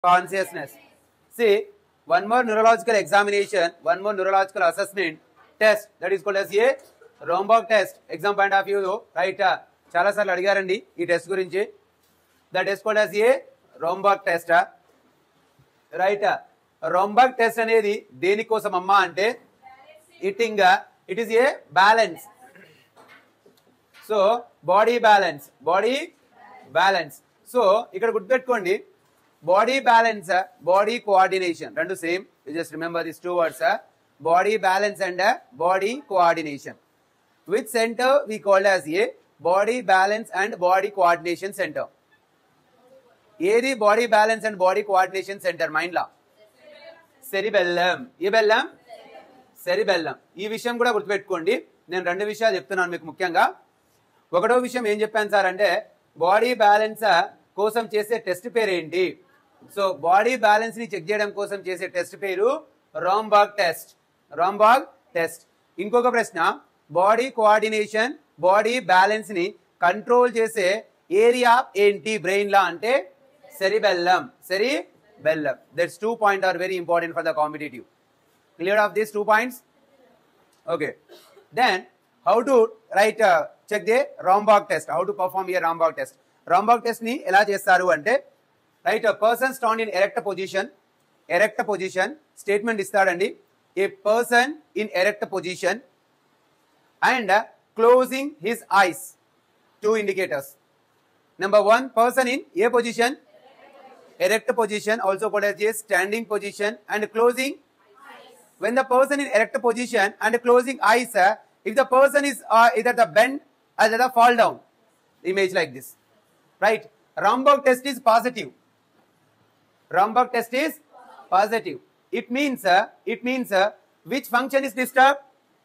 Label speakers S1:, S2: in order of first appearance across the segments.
S1: consciousness. See, one more neurological examination, one more neurological assessment test that is called as a Romberg test. Exam point of view, right? uh, చాలా సార్లు అడిగారండి ఈ test గురించి that is called as A రోంబర్గ్ test right రోంబర్గ్ test అనేది దేనికోసం అమ్మా అంటే ఇటింగ్ it is a balance so body balance body balance so ఇక్కడ గుర్తుపెట్టుకోండి బాడీ బ్యాలెన్స్ బాడీ కోఆర్డినేషన్ రెండు same just remember this two words body balance and body coordination with centre we called as A body balance and body coordination centre ఏది body balance and body coordination centre mind law cerebellum ఏ బెల్లం cerebellum ఈ విషయం కూడా గుర్తుపెట్టుకోండి నేను రెండు విషయాలు చెప్తున్నాను మీకు ముఖ్యంగా ఒకటో విషయం ఏం చెప్పాను సార్ అంటే బాడీ బ్యాలెన్స్ కోసం చేసే టెస్ట్ పేరు ఏంటి సో బాడీ బ్యాలెన్స్ ని చెక్ చేయడం కోసం చేసే టెస్ట్ పేరు రాంబాగ్ టెస్ట్ రాంబాగ్ టెస్ట్ ఇంకొక ప్రశ్న బాడీ కోఆర్డినేషన్ బాడీ బ్యాలెన్స్ ని కంట్రోల్ చేసే ఏరియా ఏంటి బ్రెయిన్ లా అంటే సెరిబెల్లం సెరి బెల్లం that's two point are very important for the competitive clear of these two points Okay. Then, how to write, uh, check the Romberg test. How to perform a Romberg test. Romberg test ని ఎలా చేస్తారు అంటే right person stand in erect position erect position statement ఇస్తాడండి ఏ person in erect position and closing his eyes two indicators number one person in a position erect position also called as a standing position and closing when the person in erect position and closing eyes, uh, if the person is uh, either the bend or the fall down, image like this, right? Romberg test is positive. Romberg test is positive. It means, uh, it means uh, which function is disturbed?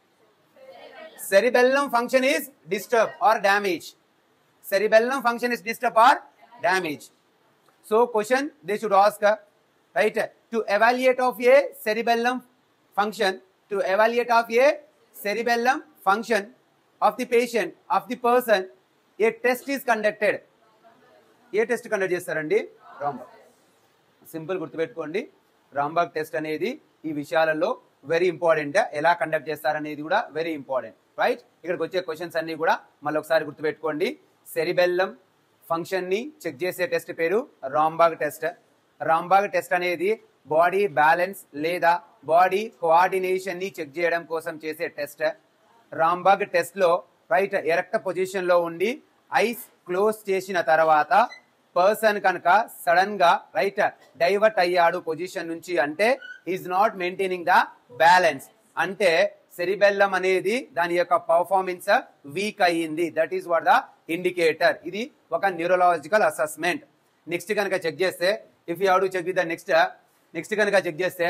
S1: Cerebellum function is disturbed or damaged. Cerebellum function is disturbed or damaged. So question they should ask, uh, right? To evaluate of a cerebellum function, to evaluate of a cerebellum function of the patient, of the person, a test is conducted. A test conduct చేస్తారండి Romberg simple గుర్తుపెట్టుకోండి Romberg test అనేది ఈ విషయాలలో very important ఎలా conduct చేస్తారనేది కూడా very important right ఇక్కడికి వచ్చే క్వశ్చన్స్ అన్ని కూడా మళ్ళీ ఒకసారి గుర్తుపెట్టుకోండి సెరిబెల్లం ఫంక్షన్ ని చెక్ చేసే టెస్ట్ పేరు రాంబాగ్ టెస్ట్ రాంబాగ్ టెస్ట్ అనేది బాడీ బ్యాలెన్స్ లేదా బాడీ కోఆర్డినేషన్ ని చెక్ చేయడం కోసం చేసే టెస్ట్ రాంబాగ్ టెస్ట్ లో రైట్ ఎరెక్ట్ పొజిషన్ లో ఉండి ఐస్ క్లోజ్ చేసిన తర్వాత పర్సన్ కనుక సడన్ గా రైట్ డైవర్ట్ అయ్యాడు పొజిషన్ నుంచి అంటే is not maintaining the balance అంటే సెరిబెల్లం అనేది దాని యొక్క పర్ఫార్మెన్స్ వీక్ అయ్యింది that is what the indicator ఇది ఒక న్యూరలాజికల్ అసెస్మెంట్ నెక్స్ట్ కనుక చెక్ చేస్తే if you have to check with the next next కనుక చెక్ చేస్తే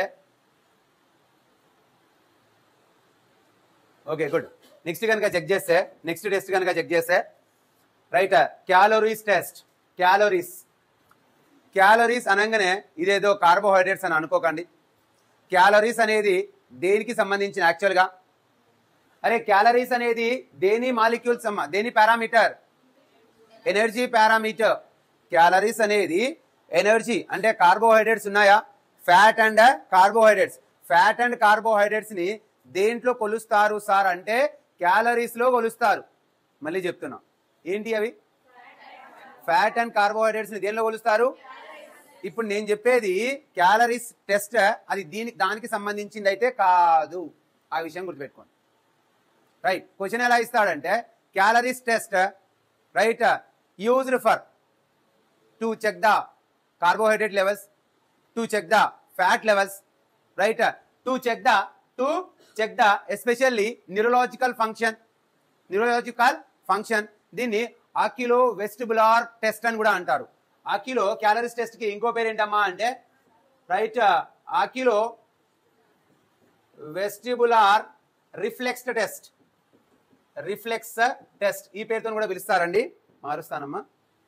S1: ఓకే గుడ్ నెక్స్ట్ కనుక చెక్ చేస్తే నెక్స్ట్ టెస్ట్ కనుక చెక్ చేస్తే రైట్ క్యాలోరీస్ టెస్ట్ క్యాలోరీస్ క్యాలరీస్ అనగానే ఇదేదో కార్బోహైడ్రేట్స్ అని అనుకోకండి క్యాలరీస్ అనేది దేనికి సంబంధించిన యాక్చువల్గా అరే క్యాలరీస్ అనేది దేని మాలిక్యూల్స్ అమ్మ దేని పారామీటర్ ఎనర్జీ పారామీటర్ క్యాలరీస్ అనేది ఎనర్జీ అంటే కార్బోహైడ్రేట్స్ ఉన్నాయా fat and carbohydrates fat and carbohydrates ని దేంట్లో కొలుస్తారు సార్ అంటే క్యాలరీస్ లో కొలుస్తారు మళ్ళీ చెప్తున్నా ఏంటి అవి ఫ్యాట్ అండ్ కార్బోహైడ్రేట్స్ ని దేనిలో కొలుస్తారు ఇప్పుడు నేను చెప్పేది క్యాలరీస్ టెస్ట్ అది దీనికి దానికి సంబంధించింది అయితే కాదు ఆ విషయం గుర్తుపెట్టుకోండి రైట్ క్వశ్చన్ ఎలా ఇస్తాడంటే calories test right used for to check the carbohydrate levels to check the fat levels right to check the to check the especially neurological function neurological function దీన్ని ఆకిలో వెస్టిబులార్ టెస్ట్ అని కూడా అంటారు ఆకిలో calories test కి ఇంకో పేరు ఏంటమ్మా అంటే right oculo vestibular reflex test reflex test ఈ పేరుతో కూడా పిలుస్తారండి మారుస్తానమ్మా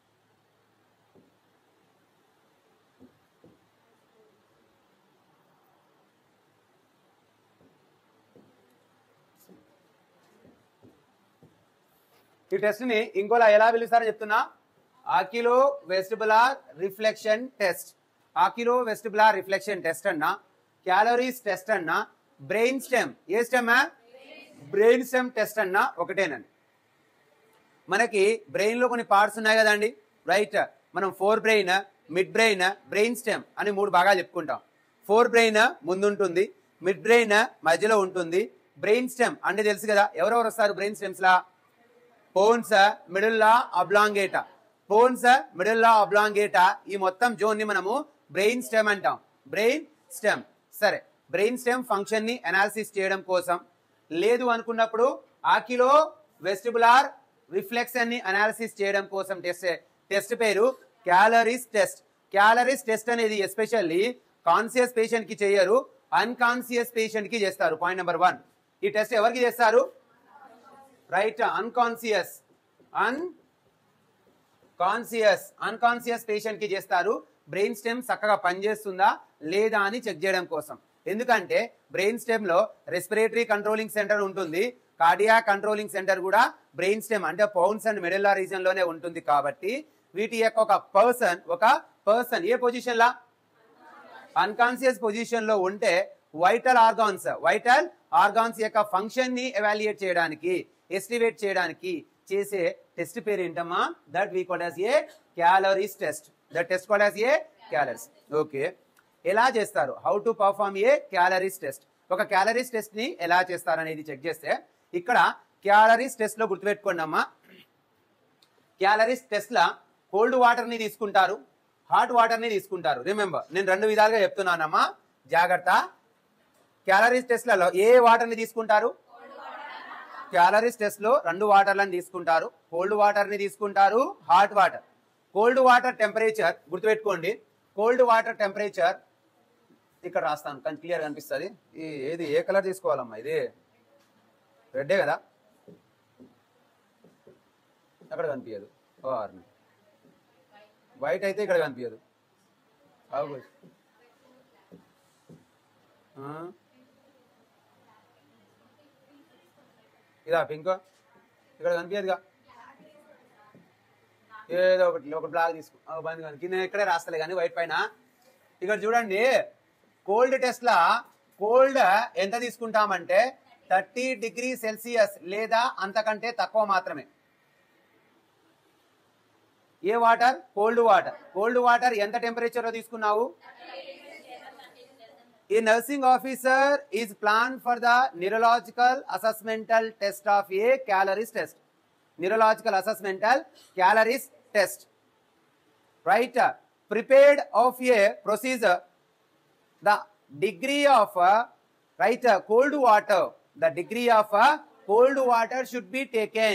S1: ఈ టెస్ట్ ని ఇంకోలా ఎలా పిలుస్తారో చెప్తున్నా oculo vestibular reflection test oculo vestibular reflection test అన్నా క్యాలరీస్ టెస్ట్ అన్నా brain stem a stem brain stem test అన్నా ఒకటేనండి మనకి బ్రెయిన్ లో కొన్ని పార్ట్స్ ఉన్నాయి కదండి రైట్ మనం fore brain mid brain brain stem అని మూడు భాగాలు చెప్పుకుంటాం ఫోర్ బ్రెయిన్ ముందుంటుంది మిడ్ బ్రెయిన్ మధ్యలో ఉంటుంది బ్రెయిన్ స్టెమ్ అంటే తెలుసు కదా ఎవరెవరు వస్తారు బ్రెయిన్ స్టెమ్స్ లా pons medulla oblongata pons medulla oblongata ఈ మొత్తం జోన్ ని మనము బ్రెయిన్ స్టెమ్ అంటాం బ్రెయిన్ స్టెమ్ సరే బ్రెయిన్ స్టెమ్ ఫంక్షన్ ని అనాలిసిస్ చేయడం కోసం లేదు అనుకున్నప్పుడు ఆకిలో వెస్టిబులార్ రిఫ్లెక్షన్ ని అనాలిసిస్ చేయడం కోసం టెస్ట్ టెస్ట్ పేరు క్యాలరీస్ టెస్ట్ క్యాలరీస్ టెస్ట్ అనేది ఎస్పెషల్లీ కాన్షియస్ పేషెంట్ కి చేయరు అన్కాన్షియస్ పేషెంట్ కి చేస్తారు పాయింట్ నెంబర్ వన్ ఈ టెస్ట్ ఎవరికి చేస్తారు right unconscious unconscious unconscious patient కి చేస్తారు బ్రెయిన్ స్టెమ్ చక్కగా పనిచేస్తుందా లేదా అని చెక్ చేయడం కోసం ఎందుకంటే బ్రెయిన్ స్టెమ్ లో రెస్పిరేటరీ కంట్రోలింగ్ సెంటర్ ఉంటుంది కార్డియా కంట్రోలింగ్ సెంటర్ కూడా బ్రెయిన్ స్టెమ్ అంటే పౌన్స్ అండ్ మెడల్లా రీజన్ లోనే ఉంటుంది కాబట్టి వీటి యొక్క ఒక పర్సన్ ఒక పర్సన్ ఏ పొజిషన్ లా అన్కాన్షియస్ పొజిషన్ లో ఉంటే వైటల్ ఆర్గాన్స్ వైటల్ ఆర్గాన్స్ యొక్క ఫంక్షన్ ని ఎవాల్యుయేట్ చేయడానికి ఎస్టిమేట్ చేయడానికి చేసే టెస్ట్ పేరు ఏంటమ్మా that we call as a calories test that test call as a calories okay ఎలా చేస్తారు how to perform a calories test ఒక క్యాలరీస్ టెస్ట్ ని ఎలా చేస్తారు అనేది చెక్ చేస్తే ఇక్కడ క్యాలరీస్ టెస్ట్ లో గుర్తుపెట్టుకోండి అమ్మా క్యాలరీస్ టెస్ట్ లా కోల్డ్ వాటర్ ని తీసుకుంటారు హాట్ వాటర్ ని తీసుకుంటారు రిమెంబర్ నేను రెండు విధాలుగా చెప్తున్నానమ్మా జాగ్రత్త క్యాలరీస్ టెస్ట్ లలో ఏ వాటర్ ని తీసుకుంటారు క్యాలరీస్ టెస్ట్ లో రెండు వాటర్లను తీసుకుంటారు కోల్డ్ వాటర్ ని తీసుకుంటారు hot water cold water temperature గుర్తుపెట్టుకోండి కోల్డ్ వాటర్ టెంపరేచర్ ఇక్కడ రాస్తాను కానీ క్లియర్ కనిపిస్తుంది ఈ ఏది ఏ కలర్ తీసుకోవాలమ్మా ఇది రెడ్డే కదా అక్కడ కనిపించదు ఓ ఆర్ని వైట్ అయితే ఇక్కడ కనిపించదు అవు. ఆ? ఇదా పింక్ ఇక్కడ కనిపించదుగా ఏదో ఒకటి ఒక బ్లాక్ తీసుకో ఆ, బంద్ కానీ కింద ఇక్కడే రాస్తలే కానీ వైట్ పైన ఇక్కడ చూడండి కోల్డ్ టెస్ట్ లా కోల్డ్ ఎంత తీసుకుంటామంటే థర్టీ డిగ్రీ సెల్సియస్ లేదా అంతకంటే తక్కువ మాత్రమే a water cold water cold water ఎంత టెంపరేచర్ లో తీసుకున్నావు ఈ nursing officer is plan for the neurological assessmental test of a calories test neurological assessmental calories test right prepared of a procedure the degree of uh, right uh, cold water the degree of uh, cold water should be taken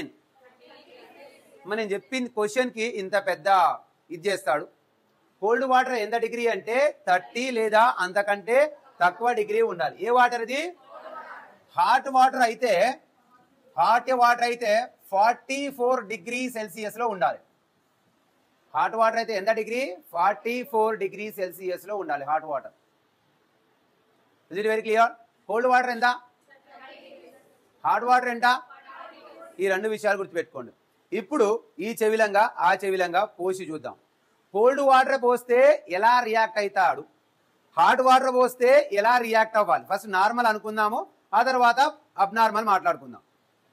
S1: మనం చెప్పింది question కి ఇంత పెద్ద ఇది చేస్తాడు cold water ఎంత degree అంటే thirty లేదా అంతకంటే తక్కువ డిగ్రీ ఉండాలి ఏ వాటర్ ఇది హాట్ వాటర్ అయితే హాట్ వాటర్ అయితే ఫార్టీ ఫోర్ డిగ్రీ సెల్సియస్ లో ఉండాలి హాట్ వాటర్ అయితే ఎంత degree forty four degree celsius లో ఉండాలి hot water is it very clear cold water ఎంత హాట్ వాటర్ ఎంత ఈ రెండు విషయాలు గుర్తుపెట్టుకోండి ఇప్పుడు ఈ చెవిలంగా ఆ చెవిలంగా పోసి చూద్దాం కోల్డ్ వాటర్ పోస్తే ఎలా రియాక్ట్ అవుతాడు హాట్ వాటర్ పోస్తే ఎలా రియాక్ట్ అవ్వాలి ఫస్ట్ నార్మల్ అనుకుందాము ఆ తర్వాత అబ్నార్మల్ మాట్లాడుకుందాం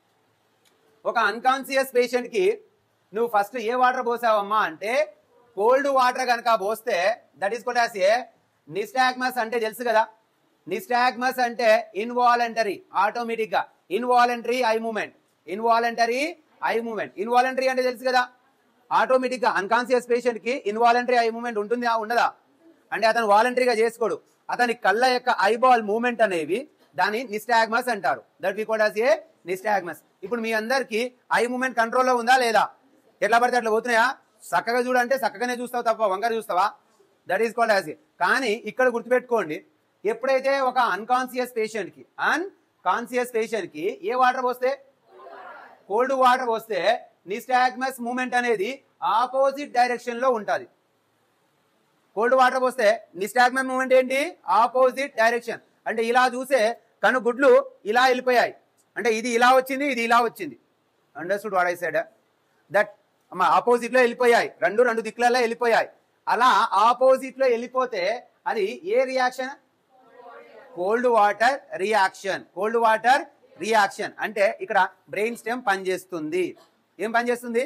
S1: ఒక అన్కాన్షియస్ పేషెంట్ కి నువ్వు ఫస్ట్ ఏ వాటర్ పోసావమ్మా అంటే కోల్డ్ వాటర్ కనుక పోస్తే దట్ ఈస్ కొట్ ఏ నిస్టాగ్మస్ అంటే తెలుసు కదా నిస్టాగ్మస్ అంటే ఇన్వాలంటరీ ఆటోమేటిక్ గా involuntary eye movement involuntary eye movement involuntary అంటే తెలుసు కదా ఆటోమేటిక్ గా అన్కాన్షియస్ పేషెంట్ కి ఇన్వాలంటరీ ఐ మూమెంట్ ఉంటుందా ఉండదా అంటే అతను వాలంటరీగా చేసుకోడు అతని కళ్ళ యొక్క ఐబాల్ మూమెంట్ అనేవి దాని నిస్టాగ్మస్ అంటారు that we called a nystagmus ఇప్పుడు మీ అందరికి ఐ మూమెంట్ కంట్రోల్లో ఉందా లేదా ఎట్లా పడితే అట్లా పోతున్నాయా చక్కగా చూడంటే చక్కగానే చూస్తావు తప్ప వంకర చూస్తావా దట్ ఈస్ కాల్డ్ యాజ్ కానీ ఇక్కడ గుర్తుపెట్టుకోండి ఎప్పుడైతే ఒక అన్కాన్షియస్ పేషెంట్ కి అన్ కాన్షియస్ పేషెంట్ కి ఏ వాటర్ పోస్తే కోల్డ్ వాటర్ పోస్తే నిస్టాగ్మస్ మూమెంట్ అనేది ఆపోజిట్ డైరెక్షన్ లో ఉంటది కోల్డ్ వాటర్ పోస్తే నిస్టాగ్మస్ మూమెంట్ ఏంటి ఆపోజిట్ డైరెక్షన్ అంటే ఇలా చూసే కను గుడ్లు ఇలా వెళ్ళిపోయాయి అంటే ఇది ఇలా వచ్చింది ఇది ఇలా వచ్చింది understood what eye side that opposite లో వెళ్ళిపోయాయి రెండు రెండు దిక్కులలో వెళ్ళిపోయాయి అలా ఆపోజిట్ లో వెళ్ళిపోతే అది a reaction cold water reaction cold water reaction అంటే ఇక్కడ బ్రెయిన్ స్టెమ్ పనిచేస్తుంది ఏం పనిచేస్తుంది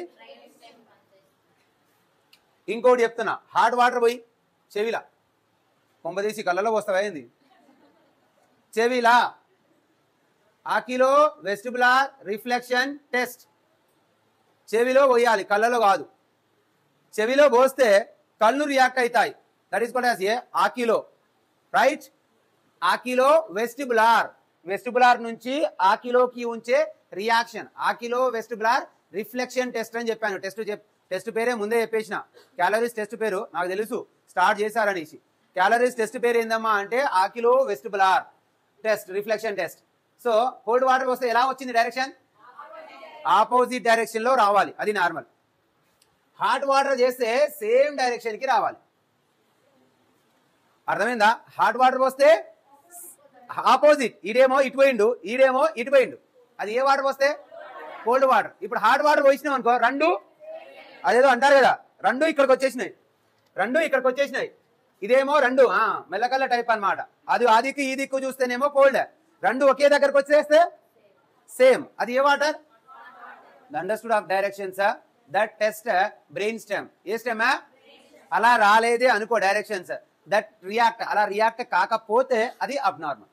S1: ఇంకోటి చెప్తున్నా హాట్ వాటర్ పోయి చెవిలా కొంపదీసి కళ్ళలో వస్తావా ఏంది చెవిలా ఆకిలో వెస్టిబులార్ రిఫ్లెక్షన్ టెస్ట్ చెవిలో పోయాలి కళ్ళలో కాదు చెవిలో పోస్తే కళ్ళు రియాక్ట్ అవుతాయి that is called as a oculo right oculo vestibular vestibular నుంచి ఆకిలోకి ఉంచే reaction oculo vestibular reflection test అని చెప్పాను టెస్ట్ టెస్ట్ పేరే ముందే చెప్పేసిన క్యాలరీస్ టెస్ట్ పేరు నాకు తెలుసు స్టార్ట్ చేశారనేసి క్యాలరీస్ టెస్ట్ పేరు ఏందమ్మా అంటే oculo vestibular test reflection test so cold water వస్తే ఎలా వచ్చింది డైరెక్షన్ ఆపోజిట్ డైరెక్షన్ లో రావాలి అది నార్మల్ హాట్ వాటర్ చేస్తే సేమ్ డైరెక్షన్ కి రావాలి అర్థమైందా హాట్ వాటర్ పోస్తే ఆపోజిట్ ఈడేమో ఇటు పోయిండు ఈడేమో ఇటు పోయిండు అది ఏ వాటర్ పోస్తే కోల్డ్ వాటర్ ఇప్పుడు హాట్ వాటర్ పోసినాం అనుకో రెండు అదేదో అంటారు కదా రెండు ఇక్కడికి వచ్చేసినాయి రెండు ఇక్కడికి వచ్చేసినాయి ఇదేమో రెండు ఆ, మెల్లకల్ల టైప్ అన్నమాట అది ఆ దిక్కు ఈ దిక్కు చూస్తేనేమో కోల్డ్ రెండు ఒకే దగ్గరకు వచ్చేస్తే సేమ్ అది a water understood of directions that test brain stem a stem అలా రాలేదే అనుకో డైరెక్షన్స్ దట్ రియాక్ట్ అలా రియాక్ట్ కాకపోతే అది అబ్నార్మల్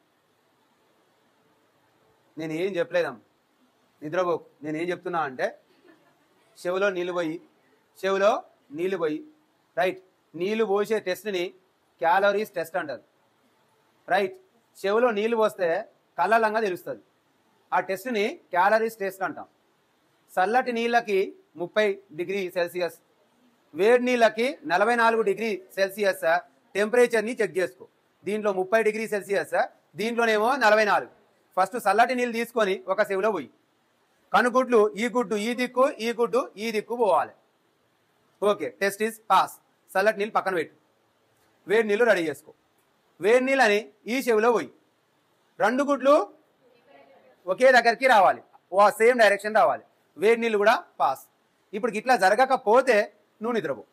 S1: నేను ఏం చెప్పలేదమ్మ నిద్రపోకు నేను ఏం చెప్తున్నా అంటే చెవులో నీళ్ళు పోయి చెవులో నీళ్లు పోయి రైట్ నీళ్లు పోసే టెస్ట్ని క్యాలరీస్ టెస్ట్ అంటారు రైట్ చెవులో నీళ్లు పోస్తే కళ్ళలంగా తెలుస్తుంది ఆ టెస్ట్ని క్యాలరీస్ టెస్ట్ అంటాం చల్లటి నీళ్ళకి ముప్పై డిగ్రీ సెల్సియస్ వేడి నీళ్ళకి నలభై నాలుగు డిగ్రీ సెల్సియస్ టెంపరేచర్ని చెక్ చేసుకో దీంట్లో ముప్పై డిగ్రీ సెల్సియస్ దీంట్లోనేమో నలభై నాలుగు ఫస్ట్ చల్లటి నీళ్ళు తీసుకొని ఒక చెవిలో పోయి కనుగుడ్లు ఈ గుడ్డు ఈ దిక్కు ఈ గుడ్డు ఈ దిక్కు పోవాలి ఓకే టెస్ట్ ఈస్ పాస్ చల్లటి నీళ్ళు పక్కన పెట్టు వేడి నీళ్ళు రెడీ చేసుకో వేడి నీళ్ళని ఈ చెవిలో పోయి రెండు గుడ్లు ఒకే దగ్గరికి రావాలి ఓ సేమ్ డైరెక్షన్ రావాలి వేడి నీళ్ళు కూడా పాస్ ఇప్పుడు ఇట్లా జరగకపోతే నువ్వు నిద్రపో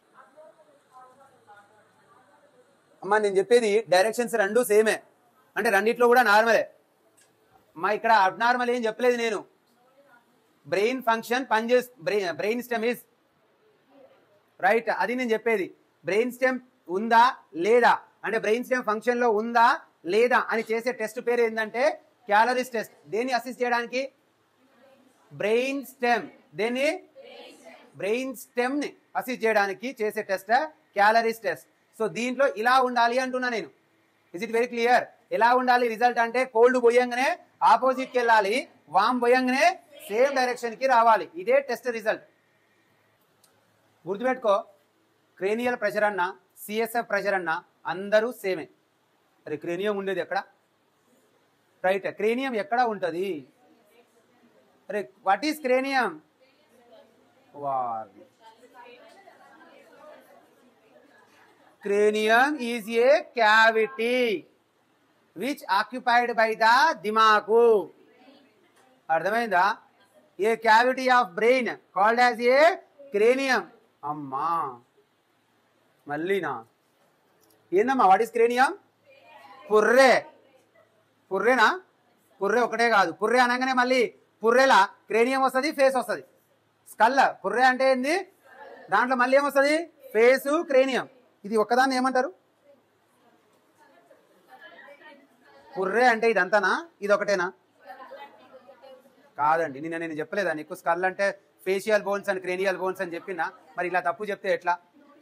S1: అమ్మా నేను చెప్పేది డైరెక్షన్స్ రెండు సేమే అంటే రెండిట్లో కూడా నార్మలే అమ్మా ఇక్కడ అబ్నార్మల్ ఏం చెప్పలేదు నేను బ్రెయిన్ ఫంక్షన్ పనిచేసి brain brain stem is right అది నేను చెప్పేది బ్రెయిన్ స్టెమ్ ఉందా లేదా అంటే బ్రెయిన్ స్టెమ్ ఫంక్షన్ లో ఉందా లేదా అని చేసే టెస్ట్ పేరు ఏంటంటే క్యాలరీస్ టెస్ట్ దేన్ని అసిస్ట్ చేయడానికి బ్రెయిన్ స్టెమ్ దేన్ని బ్రెయిన్ స్టెమ్ ని అసిస్ట్ చేయడానికి చేసే టెస్ట్ క్యాలరీస్ టెస్ట్ సో దీంట్లో ఇలా ఉండాలి అంటున్నా నేను ఇస్ ఇట్ వెరీ క్లియర్ ఎలా ఉండాలి రిజల్ట్ అంటే కోల్డ్ పోయంగానే ఆపోజిట్ కి వెళ్ళాలి వామ్ పోయంగానే సేమ్ డైరెక్షన్ కి రావాలి ఇదే టెస్ట్ రిజల్ట్ గుర్తుపెట్టుకో క్రేనియల్ ప్రెషర్ అన్న సిఎస్ఎఫ్ ప్రెషర్ అన్న అందరూ సేమే అరే క్రేనియం ఉండేది ఎక్కడ రైట్ క్రేనియం ఎక్కడ ఉంటుంది అరే వాట్ ఈస్ క్రేనియం వార్ cranium is a cavity which occupied by the దిమాకు అర్థమైందా a cavity of brain called as a cranium అమ్మా మళ్ళీనా ఏందమ్మా వాట్ ఈస్ క్రేనియం పుర్రే పుర్రేనా పుర్రె ఒకటే కాదు పుర్రె అనగానే మళ్ళీ పుర్రెలా క్రేనియం వస్తుంది ఫేస్ వస్తుంది స్కల్ పుర్రె అంటే ఏంది దాంట్లో మళ్ళీ ఏమొస్తుంది ఫేసు క్రేనియం ఇది ఒక్కదాన్ని ఏమంటారు పుర్రె అంటే ఇదంతానా ఇది ఒకటేనా కాదండి నిన్న నేను చెప్పలేదా నీకు స్కల్ అంటే facial bones and cranial bones అని చెప్పినా మరి ఇలా తప్పు చెప్తే ఎట్లా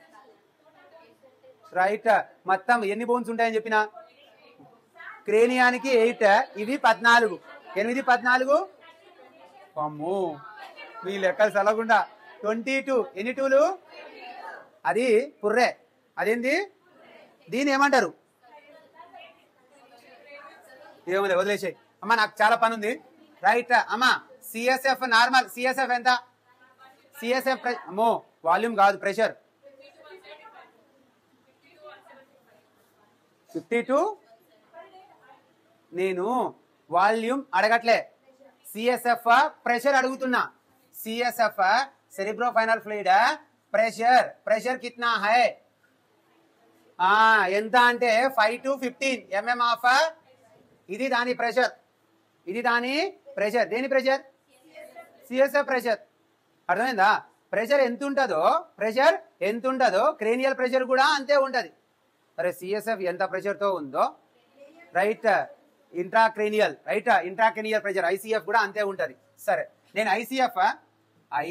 S1: రైట్ మొత్తం ఎన్ని బోన్స్ ఉంటాయని చెప్పిన క్రేనియానికి ఎయిట్ ఇవి పద్నాలుగు ఎనిమిది పద్నాలుగు అమ్మో మీ లెక్కలు చల్లకుండా ట్వంటీ టూ ఎన్ని టూలు అది పుర్రె అదేంది దీని ఏమంటారు ఏమలే వదిలేసాయి అమ్మా నాకు చాలా పని ఉంది రైట్ అమ్మా సిఎస్ఎఫ్ నార్మల్ సిఎస్ఎఫ్ ఎంత సిఎస్ఎఫ్ అమ్మో వాల్యూమ్ కాదు ప్రెషర్ ఫిఫ్టీ టూ నేను వాల్యూమ్ అడగట్లే సిఎస్ఎఫ్ ప్రెషర్ అడుగుతున్నా CSF cerebro spinal fluid pressure pressure కిतना है ఆ ఎంత అంటే five to fifteen mm of ఇది దాని ప్రెషర్ ఇది దాని ప్రెషర్ దేని ప్రెషర్ సిఎస్ఎఫ్ ప్రెషర్ అర్థమైందా ప్రెషర్ ఎంత ఉంటుందో ప్రెషర్ ఎంత ఉంటుందో క్రేనియల్ ప్రెషర్ కూడా అంతే ఉంటది మరి సిఎస్ఎఫ్ ఎంత ప్రెషర్ తో ఉందో right intracranial right intracranial pressure ICF కూడా అంతే ఉంటది సరే నేను ICF I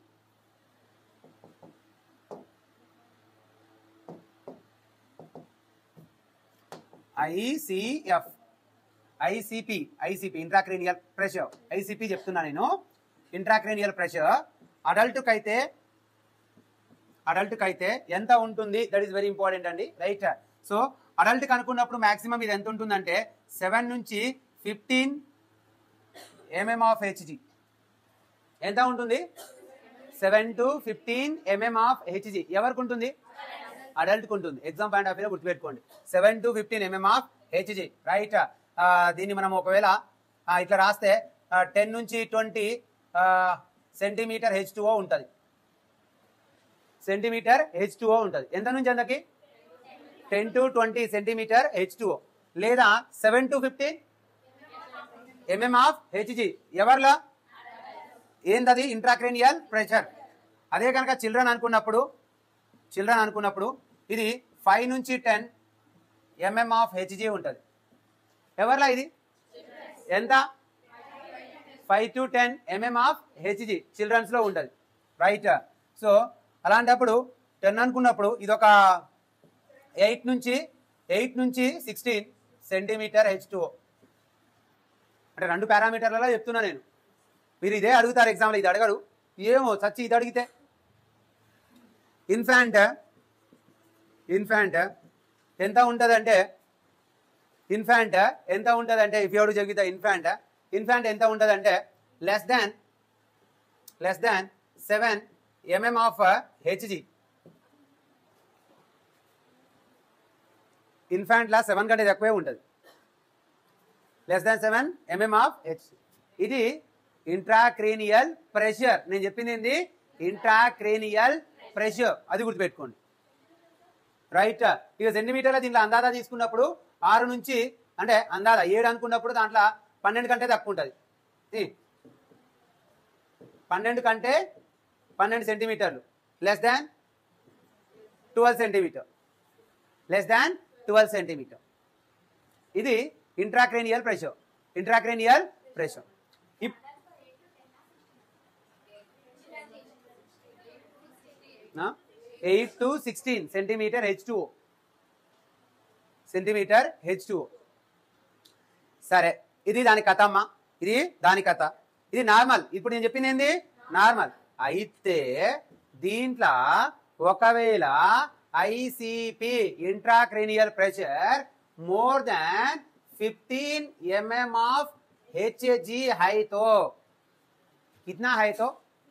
S1: ICF ICP ICP intracranial pressure ICP చెప్తున్నా నేను ఇంట్రాక్రేనియల్ ప్రెషర్ అడల్ట్కి అయితే అడల్ట్కి అయితే ఎంత ఉంటుంది దట్ ఈస్ వెరీ ఇంపార్టెంట్ అండి రైట్ సో అడల్ట్కి అనుకున్నప్పుడు మాక్సిమం ఇది ఎంత ఉంటుందంటే సెవెన్ నుంచి ఫిఫ్టీన్ ఎంఎం ఆఫ్ హెచ్జి ఎంత ఉంటుంది seven to fifteen mm of Hg ఎవరికి ఉంటుంది అడల్ట్కి ఉంటుంది ఎగ్జామ్ పాయింట్ ఆఫ్ వ్యూ గుర్తుపెట్టుకోండి seven to fifteen mm of Hg right దీన్ని మనం ఒకవేళ ఆ, ఇట్లా రాస్తే టెన్ నుంచి ట్వంటీ సెంటీమీటర్ హెచ్ టూ ఉంటుంది సెంటీమీటర్ హెచ్ టూ ఉంటుంది ఎంత నుంచి ఎంతకి ten to twenty centimetre H two లేదా seven to fifteen mm of Hg ఎవరిలా ఏందది ఇంట్రాక్రేనియల్ ప్రెషర్ అదే కనుక చిల్డ్రన్ అనుకున్నప్పుడు చిల్డ్రన్ అనుకున్నప్పుడు ఇది ఫైవ్ నుంచి టెన్ ఎంఎం ఆఫ్ హెచ్జి ఉంటుంది ఎవరిలా ఇది ఎంత five to ten mm of Hg childrens లో ఉంటుంది రైట్ సో అలాంటప్పుడు టెన్ అనుకున్నప్పుడు ఇది ఒక ఎయిట్ నుంచి ఎయిట్ నుంచి సిక్స్టీన్ సెంటీమీటర్ హెచ్ టూ అంటే రెండు పారామీటర్లలో చెప్తున్నా నేను మీరు ఇదే అడుగుతారు ఎగ్జామ్లో ఇది అడగరు ఏమో చచ్చి ఇది అడిగితే ఇన్ఫాంట్ ఇన్ఫాంట్ ఎంత ఉంటుందంటే ఇన్ఫాంట్ ఎంత ఉంటుందంటే ఇఫ్ ఎవరు జరిగితే ఇన్ఫాంట్ ఇన్ఫాంట్ ఎంత ఉంటుందంటే less than less than seven mm of Hg infant లా సెవెన్ కంటే తక్కువే ఉంటుంది less than seven mm of H ఇది ఇంట్రాక్రేనియల్ ప్రెషర్ నేను చెప్పింది ఏంది ఇంట్రాక్రేనియల్ ప్రెషర్ అది గుర్తుపెట్టుకోండి రైట్ ఇక సెంటీమీటర్ల దీంట్లో అందాదా తీసుకున్నప్పుడు ఆరు నుంచి అంటే అందాదా ఏడు అనుకున్నప్పుడు దాంట్లో పన్నెండు కంటే తక్కువ ఉంటుంది ఈ, పన్నెండు కంటే పన్నెండు సెంటీమీటర్లు less than twelve centimetre less than twelve centimetre ఇది intracranial pressure intracranial pressure eight to sixteen centimetre H two centimetre H two సరే ఇది దాని కథ అమ్మా ఇది దాని కథ ఇది నార్మల్ ఇప్పుడు నేను చెప్పింది ఏంది నార్మల్ అయితే దీంట్లో ఒకవేళ ICP intracranial pressure more than fifteen mm of Hg హైతో कितना है तो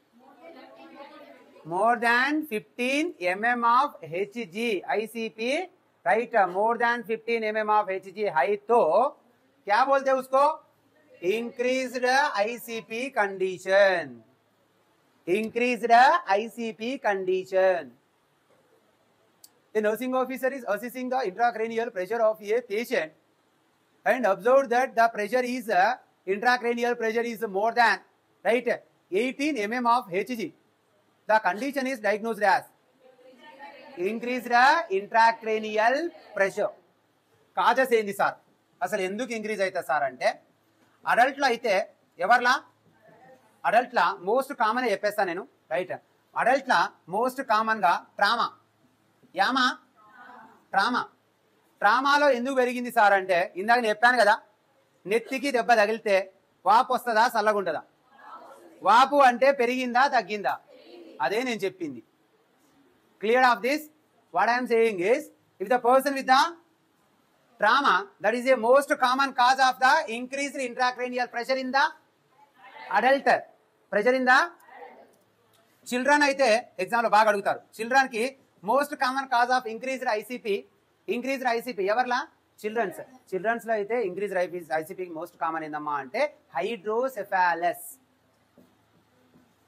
S1: more than 15 mm of Hg ICP right more than 15 mm of Hg height तो क्या बोलते हैं उसको increased ICP condition increased ICP condition the nursing officer is assessing the intracranial pressure of a patient and observed that the pressure is uh, intracranial pressure is more than right 18 mm of Hg. The condition is diagnosed as increased intracranial pressure. Causes ఏంది sir అసలు ఎందుకు increase అవుతుంది sir అంటే అడల్ట్లో అయితే ఎవర్లా అడల్ట్లా most common చెప్పేస్తాను నేను right అడల్ట్లా most common గా ట్రామా యామా ట్రామా ట్రామాలో ఎందుకు పెరిగింది సార్ అంటే ఇందాక నేను చెప్పాను కదా నెత్తికి దెబ్బ తగిలితే వాపు వస్తుందా చల్లగుంటుందా వాపు అంటే పెరిగిందా తగ్గిందా అదే నేను చెప్పింది clear of this what I'm saying is if the person with the trauma that is a most common cause of the increased intracranial pressure in the adult pressure in the children అయితే exam లో బాగా అడుగుతారు children కి most common cause of increased ICP increased ICP ఎవరిలా childrens childrens లో అయితే increase ICP most common ఏందమ్మా అంటే హైడ్రోసెఫాలస్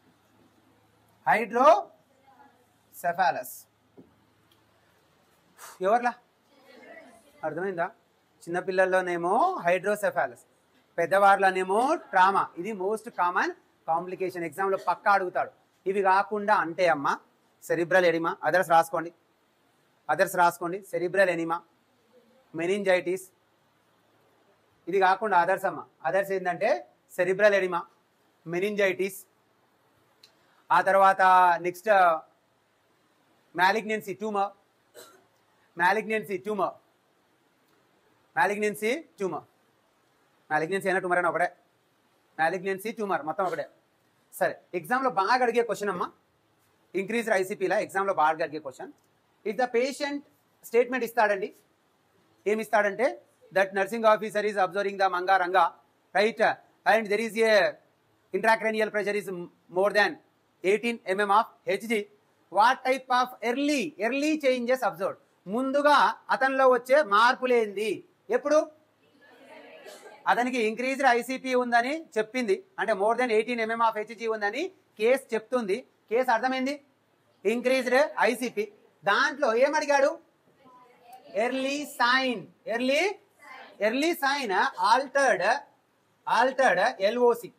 S1: హైడ్రోసెఫాలస్ ఎవరిలా అర్థమైందా చిన్నపిల్లల్లోనేమో హైడ్రోసెఫాలస్ పెద్దవారిలోనేమో ట్రామా ఇది మోస్ట్ కామన్ కాంప్లికేషన్ ఎగ్జామ్లో పక్కా అడుగుతాడు ఇవి కాకుండా అంటే అమ్మ సెరిబ్రల్ ఎడిమా అదర్స్ రాసుకోండి అదర్స్ రాసుకోండి సెరిబ్రల్ ఎనిమా మెనింజైటిస్ ఇది కాకుండా అదర్స్ అమ్మ అదర్స్ ఏంటంటే సెరిబ్రల్ ఎడిమా మెనింజైటిస్ ఆ తర్వాత next malignancy tumour malignancy tumour malignancy tumour malignancy అయినా ట్యూమర్ అని ఒకటే మ్యాలిగ్నెన్సీ ట్యూమర్ మొత్తం ఒకటే సరే ఎగ్జామ్లో బాగా అడిగే క్వశ్చన్ అమ్మా ఇంక్రీజ్ ఐసీపీలా ఎగ్జామ్లో బాగా అడిగే question if the patient statement ఇస్తాడండి ఏమి ఇస్తాడంటే that nursing officer is observing the మంగా రంగా right and there is a intracranial pressure is more than eighteen mm of Hg what type of early early changes observe ముందుగా అతనిలో వచ్చే మార్పులేంది ఎప్పుడు అతనికి ఇంక్రీజ్డ్ ఐసీపీ ఉందని చెప్పింది అంటే more then eighteen mm of Hg ఉందని కేసు చెప్తుంది కేసు అర్థమైంది ఇంక్రీజ్డ్ ఐసీపీ దాంట్లో ఏమడిగాడు early sign early early sign altered altered LOC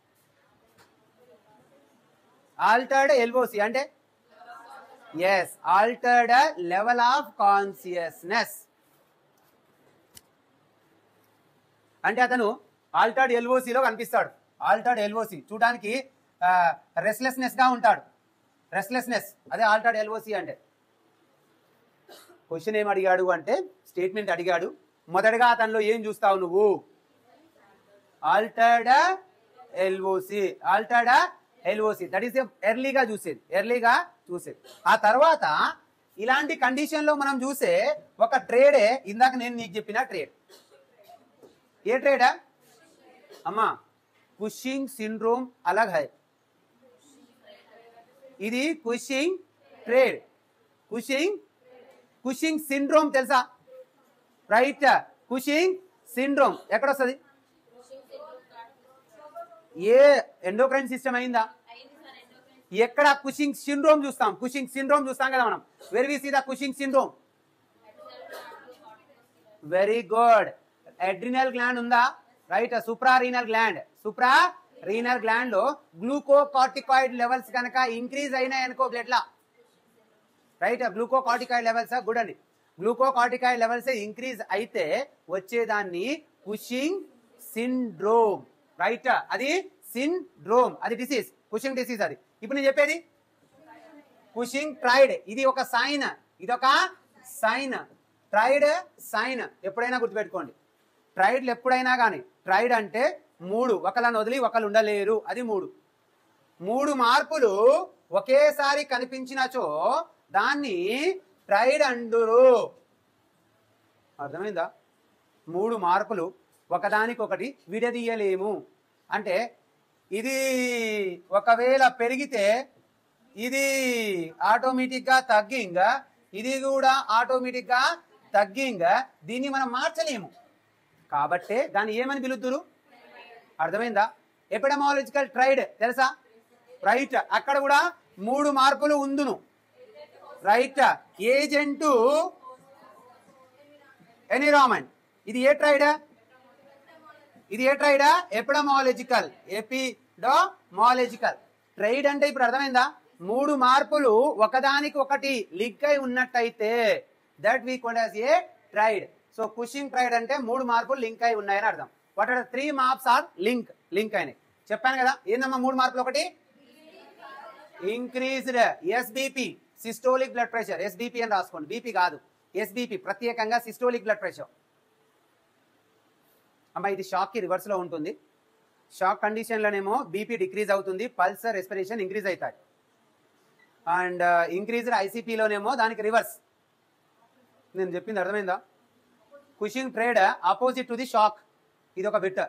S1: altered LOC అంటే yes altered level of consciousness అంటే అతను ఆల్టర్డ్ ఎల్ఓసిలో కనిపిస్తాడు ఆల్టర్డ్ ఎల్ఓసి చూడడానికి రెస్ట్లెస్నెస్ గా ఉంటాడు రెస్ట్లెస్నెస్ అదే ఆల్టర్డ్ ఎల్ఓసి అంటే క్వశ్చన్ ఏం అడిగాడు అంటే స్టేట్మెంట్ అడిగాడు మొదటగా అతనిలో ఏం చూస్తావు నువ్వు altered LOC altered LOC that is ఎర్లీగా చూసేది ఎర్లీగా చూసేది ఆ తర్వాత ఇలాంటి కండిషన్ లో మనం చూసే ఒక ట్రేడే ఇందాక నేను నీకు చెప్పిన ట్రేడ్ ఏ ట్రేడా అమ్మా కుషింగ్ సిండ్రోమ్ అలగ్ హై ఇది Cushing triad Cushing Cushing syndrome తెలుసా రైట్ కుషింగ్ సిండ్రోమ్ ఎక్కడ వస్తుంది ఏ ఎండోక్రైన్ సిస్టమ్ అయిందా ఎక్కడ కుషింగ్ సిండ్రోమ్ చూస్తాం కుషింగ్ సిండ్రోమ్ చూస్తాం కదా మనం very we see the Cushing syndrome very good adrenal gland ఉందా right suprarenal gland suprarenal gland లో గ్లూకోకార్టికాయిడ్ లెవెల్స్ కనుక ఇంక్రీజ్ అయినాయి అనుకో బ్లడ్ లా రైట్ గ్లూకోకార్టికాయిడ్ లెవెల్స్ గుడ్ అండి గ్లూకోకార్టికాయిడ్ లెవెల్స్ ఇంక్రీజ్ అయితే వచ్చేదాన్ని కుషింగ్ సిండ్రోమ్ రైట్ అది సిండ్రోమ్ అది డిసీజ్ కుషింగ్ డిసీజ్ అది ఇప్పుడు నేను చెప్పేది కుషింగ్ ట్రైడ్ ఇది ఒక సైన్ ఇది ఒక సైన్ ట్రైడ్ సైన్ ఎప్పుడైనా గుర్తుపెట్టుకోండి ట్రైడ్లు ఎప్పుడైనా కానీ ట్రైడ్ అంటే మూడు ఒకళ్ళని వదిలి ఒకళ్ళు ఉండలేరు అది మూడు మూడు మార్పులు ఒకేసారి కనిపించినచో దాన్ని ట్రైడ్ అండురు అర్థమైందా మూడు మార్పులు ఒకదానికొకటి విడదీయలేము అంటే ఇది ఒకవేళ పెరిగితే ఇది ఆటోమేటిక్గా తగ్గింగా ఇది కూడా ఆటోమేటిక్గా తగ్గింగా దీన్ని మనం మార్చలేము కాబట్టే దాన్ని ఏమని పిలుద్దురు అర్థమైందా ఎపిడమాలజికల్ ట్రైడ్ తెలుసా రైట్ అక్కడ కూడా మూడు మార్పులు ఉందును రైట్ ఏజెంటు ఎన్విరాన్మెంట్ ఇది ఏ ట్రైడ్ ఇది ఏ ట్రైడా ఎపిడమాలజికల్ ఎపిడమాలజికల్ ట్రైడ్ అంటే ఇప్పుడు అర్థమైందా మూడు మార్పులు ఒకదానికి ఒకటి లింక్ అయి ఉన్నట్టయితే that we called as a triad so Cushing triad అంటే మూడు మార్పులు లింక్ అయి ఉన్నాయని అర్థం what are three marks are link link అయినాయి చెప్పాను కదా ఏందమ్మా మూడు మార్పులు ఒకటి increased SBP systolic blood pressure SBP అని రాసుకోండి బీపీ కాదు ఎస్బిపి ప్రత్యేకంగా సిస్టోలిక్ బ్లడ్ ప్రెషర్ అమ్మ ఇది షాక్ కి రివర్స్ లో ఉంటుంది షాక్ కండిషన్ లోనేమో బీపీ డిక్రీజ్ అవుతుంది పల్స్ రెస్పిరేషన్ ఇంక్రీజ్ అవుతాయి అండ్ ఇంక్రీజ్డ్ ఐసీపీలోనేమో దానికి రివర్స్ నేను చెప్పింది అర్థమైందా Cushing triad opposite to the shock ఇది ఒక బిట్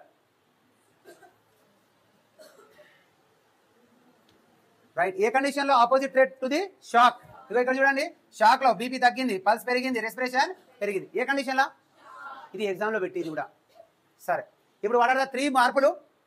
S1: రైట్ ఏ కండిషన్ లో opposite triad to the shock ఇదిగో ఇక్కడ చూడండి షాక్ లో బీపీ తగ్గింది పల్స్ పెరిగింది రెస్పిరేషన్ పెరిగింది ఏ కండిషన్ లో ఇది ఎగ్జామ్ లో పెట్టింది కూడా సరే ఇప్పుడు వాట్ ఆర్ ద త్రీ మార్పులు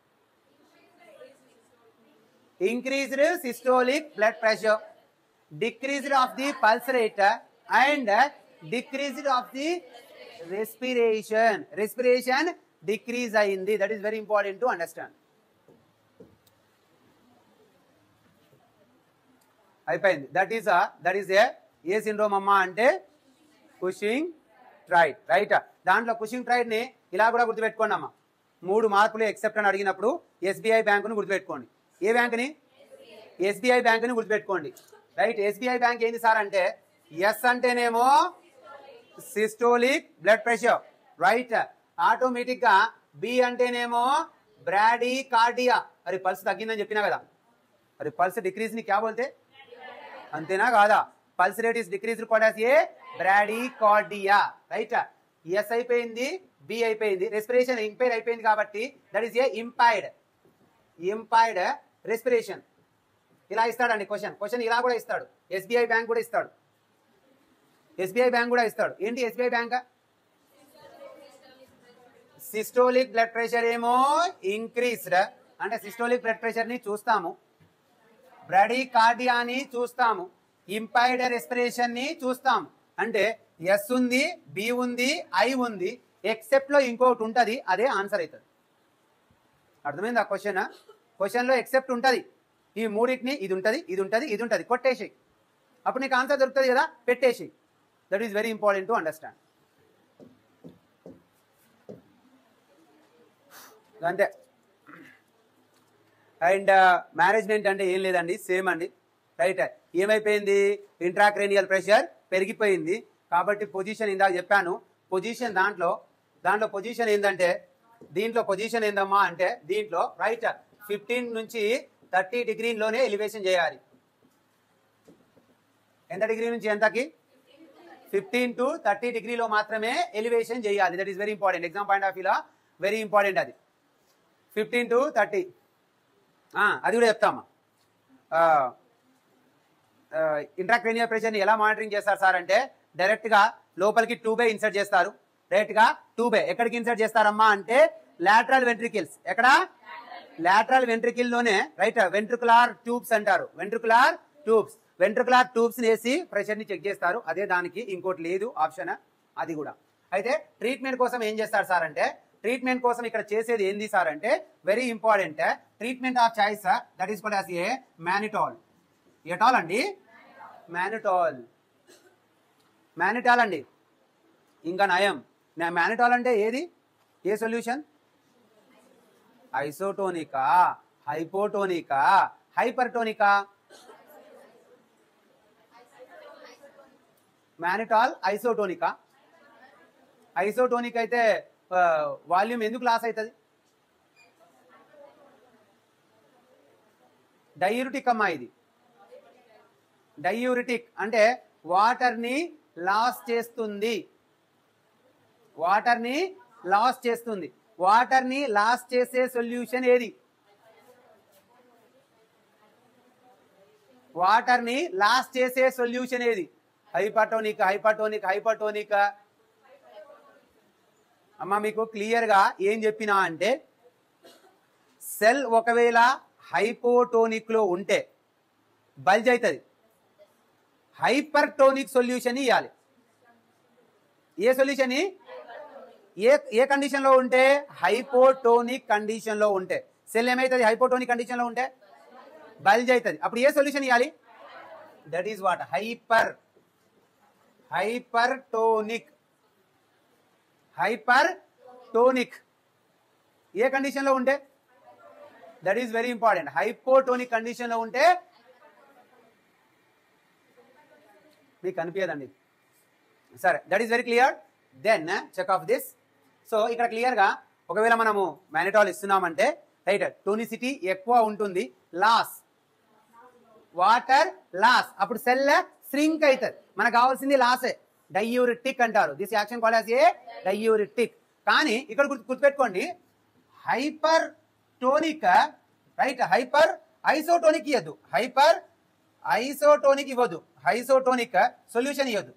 S1: increased systolic blood pressure decreased of the pulse rate and decrease of the respiration respiration decrease అయింది that is very important to understand అయిపోయింది that is that is a a syndrome అమ్మా అంటే Cushing triad right దాంట్లో Cushing triad ని ఇలా కూడా గుర్తుపెట్టుకోండి అమ్మా మూడు మార్కులు ఎక్సెప్ట్ అని అడిగినప్పుడు ఎస్బీఐ బ్యాంకును గుర్తుపెట్టుకోండి ఏ బ్యాంకుని ఎస్బీఐ బ్యాంకుని గుర్తుపెట్టుకోండి రైట్ ఎస్బీఐ బ్యాంక్ ఏంది సార్ అంటే ఎస్ అంటేనేమో systolic blood pressure right automatic గా బి అంటేనేమో బ్రాడీ కార్డియా అరే పల్స్ తగ్గిందని చెప్పినా కదా అరే పల్స్ డిక్రీజ్ ని క్యా బోల్తే అంతేనా కాదా pulse rate is decrease called a bradycardia right S అయిపోయింది బి అయిపోయింది రెస్పిరేషన్ ఇంపైర్ అయిపోయింది కాబట్టి that is a impaired impaired respiration ఇలా ఇస్తాడండి క్వశ్చన్ క్వశ్చన్ ఇలా కూడా ఇస్తాడు ఎస్బీఐ బ్యాంక్ కూడా ఇస్తాడు ఎస్బీఐ బ్యాంక్ కూడా ఇస్తాడు ఏంటి SBI bank systolic blood pressure ఏమో ఇంక్రీస్డ్ అంటే సిస్టోలిక్ బ్లడ్ ప్రెషర్ ని చూస్తాము బ్రడీ కార్డియాని చూస్తాము ఇంపైర్డ్ రెస్పిరేషన్ ని చూస్తాము అంటే ఎస్ ఉంది బి ఉంది ఐ ఉంది ఎక్సెప్ట్ లో ఇంకొకటి ఉంటది అదే ఆన్సర్ అవుతుంది అర్థమైంది ఆ క్వశ్చన్ క్వశ్చన్ లో ఎక్సెప్ట్ ఉంటది ఈ మూడింటిని ఇది ఉంటది ఇది ఉంటది ఇది ఉంటది కొట్టేసి అప్పుడు నీకు ఆన్సర్ దొరుకుతుంది కదా పెట్టేసి that is very important to understand అంతే అండ్ మేనేజ్మెంట్ అంటే ఏం లేదండి సేమ్ అండి రైట్ ఏమైపోయింది ఇంట్రాక్రేనియల్ ప్రెషర్ పెరిగిపోయింది కాబట్టి పొజిషన్ ఇందాక చెప్పాను పొజిషన్ దాంట్లో దాంట్లో పొజిషన్ ఏంటంటే దీంట్లో పొజిషన్ ఏందమ్మా అంటే దీంట్లో రైట్ ఫిఫ్టీన్ నుంచి థర్టీ డిగ్రీలోనే ఎలివేషన్ చేయాలి ఎంత డిగ్రీ నుంచి ఎంతకి ఫిఫ్టీన్ టు థర్టీ డిగ్రీలో మాత్రమే ఎలివేషన్ చేయాలి that is very important exam point of వ్యూలో వెరీ ఇంపార్టెంట్ అది ఫిఫ్టీన్ టు థర్టీ అది కూడా చెప్తామా ఇంట్రాక్రేనియల్ ప్రెషర్ని ఎలా మానిటరింగ్ చేస్తారు సార్ అంటే డైరెక్ట్ గా లోపలికి టూబే ఇన్సర్ట్ చేస్తారు డైరెక్ట్ గా టూబే ఎక్కడికి ఇన్సర్ట్ చేస్తారమ్మా అంటే లాటరల్ వెంట్రికిల్స్ ఎక్కడ లాటరల్ వెంట్రికిల్ లోనే రైట్ వెంట్రుకులార్ ట్యూబ్స్ అంటారు వెంట్రుకులార్ ట్యూబ్స్ వెంట్రుకులార్ ట్యూబ్స్ వేసి ప్రెషర్ ని చెక్ చేస్తారు అదే దానికి ఇంకోటి లేదు ఆప్షన్ అది కూడా అయితే ట్రీట్మెంట్ కోసం ఏం చేస్తారు సార్ అంటే ట్రీట్మెంట్ కోసం ఇక్కడ చేసేది ఏంది సార్ అంటే very important treatment of choice that is called as a mannitol ఎటాల్ అండి మ్యానిటాల్ మ్యానిటాల్ అండి ఇంకా నయం మ్యానిటాల్ అంటే ఏది ఏ సొల్యూషన్ ఐసోటోనికా హైపోటోనికా హైపర్టోనికా మ్యానిటాల్ ఐసోటోనికా ఐసోటోనిక్ అయితే వాల్యూమ్ ఎందుకు లాస్ అవుతుంది డయూరిటిక్ అమ్మా ఇది డయూరిటిక్ అంటే వాటర్ ని లాస్ చేస్తుంది వాటర్ ని లాస్ చేస్తుంది వాటర్ ని లాస్ చేసే సొల్యూషన్ ఏది వాటర్ ని లాస్ చేసే సొల్యూషన్ ఏది హైపటోనిక్ హైపటోనిక్ హైపటోనిక్ అమ్మ మీకు క్లియర్ గా ఏం చెప్పినా అంటే సెల్ ఒకవేళ హైపోటోనిక్ లో ఉంటే బల్జ్ అవుతుంది హైపర్ టోనిక్ సొల్యూషన్ ఇవ్వాలి a solution A A condition లో ఉంటే హైపోటోనిక్ కండిషన్ లో ఉంటే సెల్ ఏమైతుంది హైపోటోనిక్ కండిషన్ లో ఉంటే బల్జ్ అవుతుంది అప్పుడు ఏ సొల్యూషన్ ఇవ్వాలి that is what hyper hypertonic hypertonic ఏ కండిషన్ లో ఉంటే that is very important hypotonic condition లో ఉంటే మీకు కనిపించదండి సరే that is very clear then check of this so ఇక్కడ క్లియర్ గా ఒకవేళ మనము మ్యానిటాల్ ఇస్తున్నామంటే రైట్ టోనిసిటీ ఎక్కువ ఉంటుంది లాస్ వాటర్ లాస్ అప్పుడు సెల్ శ్రింక్ అవుతుంది మనకు కావాల్సింది లాసే డయూరిటిక్ అంటారు this action call as a diuretic కానీ ఇక్కడ గుర్తు గుర్తుపెట్టుకోండి hypertonic right hyper isotonic ఇవ్వద్దు హైపర్ ఐసోటోనిక్ ఇవ్వద్దు ఐసోటోనిక్ సొల్యూషన్ ఇవ్వద్దు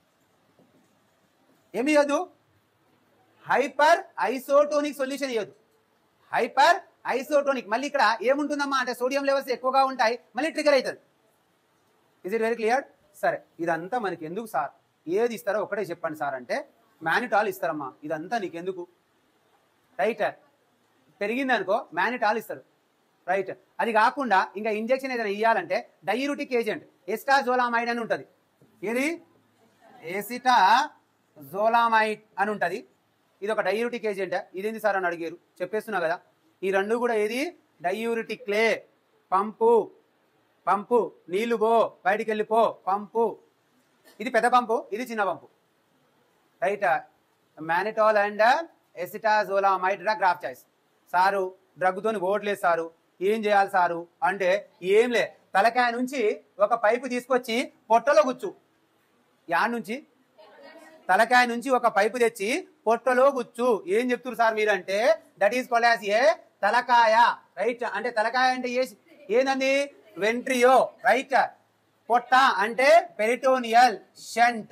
S1: ఏమి ఇవ్వద్దు హైపర్ ఐసోటోనిక్ సొల్యూషన్ ఇవ్వద్దు హైపర్ ఐసోటోనిక్ మళ్ళీ ఇక్కడ ఏముంటుందమ్మా అంటే సోడియం లెవెల్స్ ఎక్కువగా ఉంటాయి మళ్ళీ ట్రిగర్ అవుతుంది ఇస్ ఇట్ వెరీ క్లియర్ సరే ఇదంతా మనకి ఎందుకు సార్ ఏది ఇస్తారో ఒకటే చెప్పండి సార్ అంటే మానిటాల్ ఇస్తారమ్మా ఇదంతా నీకెందుకు రైట్ పెరిగింది అనుకో మానిటాల్ ఇస్తారు రైట్ అది కాకుండా ఇంకా ఇంజెక్షన్ ఏదైనా ఇవ్వాలంటే డైయూరిటిక్ ఏజెంట్ ఎస్టాజోలామైడ్ అని ఉంటుంది ఏది ఏసిటా జోలామైడ్ అని ఉంటుంది ఇది ఒక డైయూరిటిక్ ఏజెంట్ ఇదేంది సార్ అని అడిగారు చెప్పేస్తున్నా కదా ఈ రెండు కూడా ఏది డైయూరిటిక్లే పంపు పంపు నీళ్లు పో బయటికి వెళ్ళిపో పంపు ఇది పెద్ద పంపు ఇది చిన్న pump right mannitol and acetazolamide drug గ్రాఫ్ చాయిస్ సారు డ్రగ్ తోని ఓట్లేదు సారు ఏం చేయాలి సారు అంటే ఏం లే తలకాయ నుంచి ఒక పైపు తీసుకొచ్చి పొట్టలో గుచ్చు యాడ్ నుంచి తలకాయ నుంచి ఒక పైపు తెచ్చి పొట్టలో గుచ్చు ఏం చెప్తున్నారు సార్ మీరంటే that is called as a తలకాయ రైట్ అంటే తలకాయ అంటే ఏ ఏందండి వెంట్రియో రైట్ పొట్ట అంటే peritoneal shunt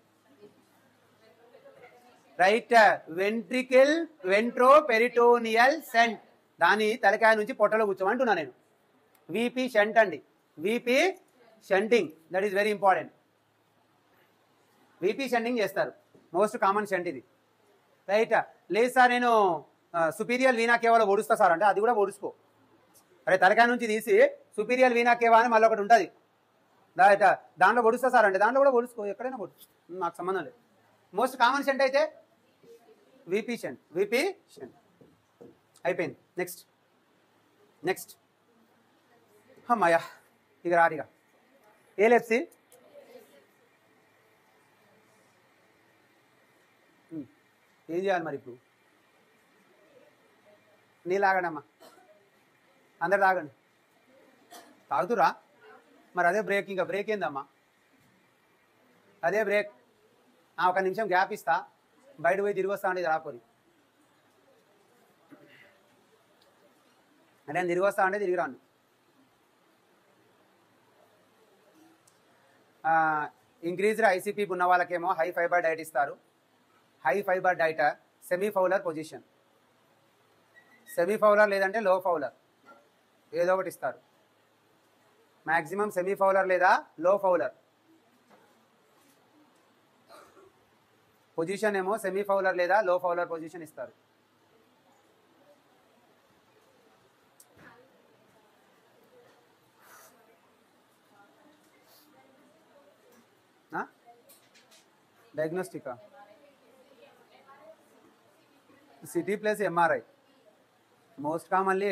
S1: right ventricle ventroperitoneal shunt దాని తలకాయ నుంచి పొట్టలో కూర్చోమంటున్నా నేను విపి షంట్ అండి VP shunting that is very important VP shunting చేస్తారు మోస్ట్ కామన్ షంట్ ఇది రైట్ లేదు సార్ నేను సుపీరియల్ వీనా కేవలం ఓడుస్తా సార్ అంటే అది కూడా ఓడుసుకో అరే తలకాయ నుంచి తీసి సుపీరియల్ వీనా కేవా అని మళ్ళీ ఒకటి ఉంటుంది రైట్ దాంట్లో పొడుస్తా సార్ అంటే దాంట్లో కూడా పొడుచుకో ఎక్కడైనా పొడుచు నాకు సంబంధం లేదు మోస్ట్ కామన్ షంట్ అయితే విపి షంట్ విపి షంట్ అయిపోయింది నెక్స్ట్ నెక్స్ట్ అమ్మాయ్యా ఇక రాడిగా ఏలెప్సి ఏం చేయాలి మరి ఇప్పుడు నీ లాగడమ్మా అందరు తాగండి తాగుతురా మరి అదే బ్రేక్ ఇంకా బ్రేక్ ఏందమ్మా అదే బ్రేక్ ఆ, ఒక నిమిషం గ్యాప్ ఇస్తా బయట పోయి తిరిగి వస్తా అంటే రాపోరి అంటే నేను తిరిగి వస్తా అంటే తిరిగి రాను ఇంక్రీజ్డ్ ఐసీపీ ఉన్న వాళ్ళకేమో హై ఫైబర్ డైట్ ఇస్తారు high fiber diet semi Fowler position semi Fowler లేదంటే లో ఫౌలర్ ఏదో ఒకటి ఇస్తారు మాక్సిమం సెమీ ఫౌలర్ లేదా లో ఫౌలర్ పొజిషన్ ఏమో సెమీ ఫౌలర్ లేదా లో ఫౌలర్ పొజిషన్ ఇస్తారు డయాగ్నోస్టికా CT plus MRI most commonly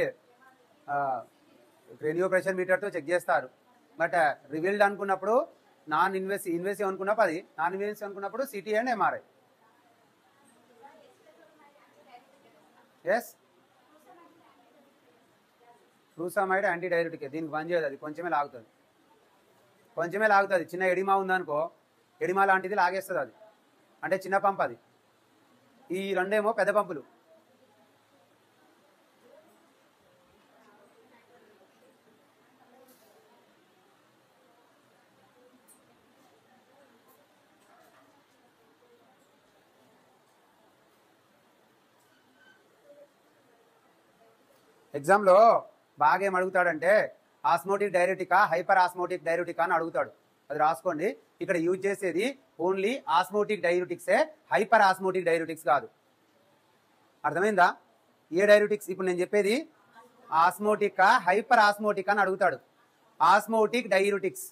S1: radio pressure మీటర్తో చెక్ చేస్తారు బట్ రివీల్డ్ అనుకున్నప్పుడు నాన్ ఇన్వెస్ ఇన్వెసివ్ అనుకున్నప్పుడు అది నాన్ ఇన్వెసివ్ అనుకున్నప్పుడు CT and MRI yes frusemide anti diuretic దీనికి పని చేయదు అది కొంచెమే లాగుతుంది కొంచెమే లాగుతుంది చిన్న ఎడిమా ఉందనుకో ఎడిమా లాంటిది లాగేస్తుంది అది అంటే చిన్న పంప్ అది ఈ రెండేమో పెద్ద పంపులు ఎగ్జామ్లో బాగా ఏం అడుగుతాడంటే ఆస్మోటిక్ డైరెటికా హైపర్ ఆస్మోటిక్ డైరెటికా అని అడుగుతాడు అది రాసుకోండి ఇక్కడ యూజ్ చేసేది ఓన్లీ ఆస్మోటిక్ డైరెటిక్సే హైపర్ ఆస్మోటిక్ డైరెటిక్స్ కాదు అర్థమైందా ఏ డైరెటిక్స్ ఇప్పుడు నేను చెప్పేది ఆస్మోటిక్ హైపర్ ఆస్మోటిక్ అని అడుగుతాడు ఆస్మోటిక్ డైరెటిక్స్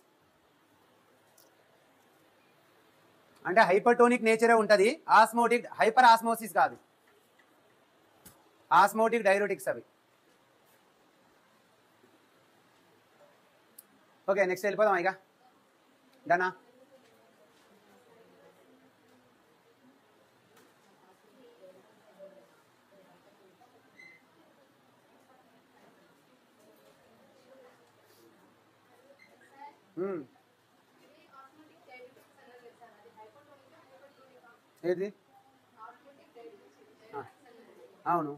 S1: అంటే హైపర్టోనిక్ నేచరే ఉంటది ఆస్మోటిక్ హైపర్ ఆస్మోసిస్ కాదు ఆస్మోటిక్ డైరెటిక్స్ అవి ఓకే నెక్స్ట్ వెళ్ళిపోదాం ఇక డనా మ్మ్. ఏది ఆ, అవును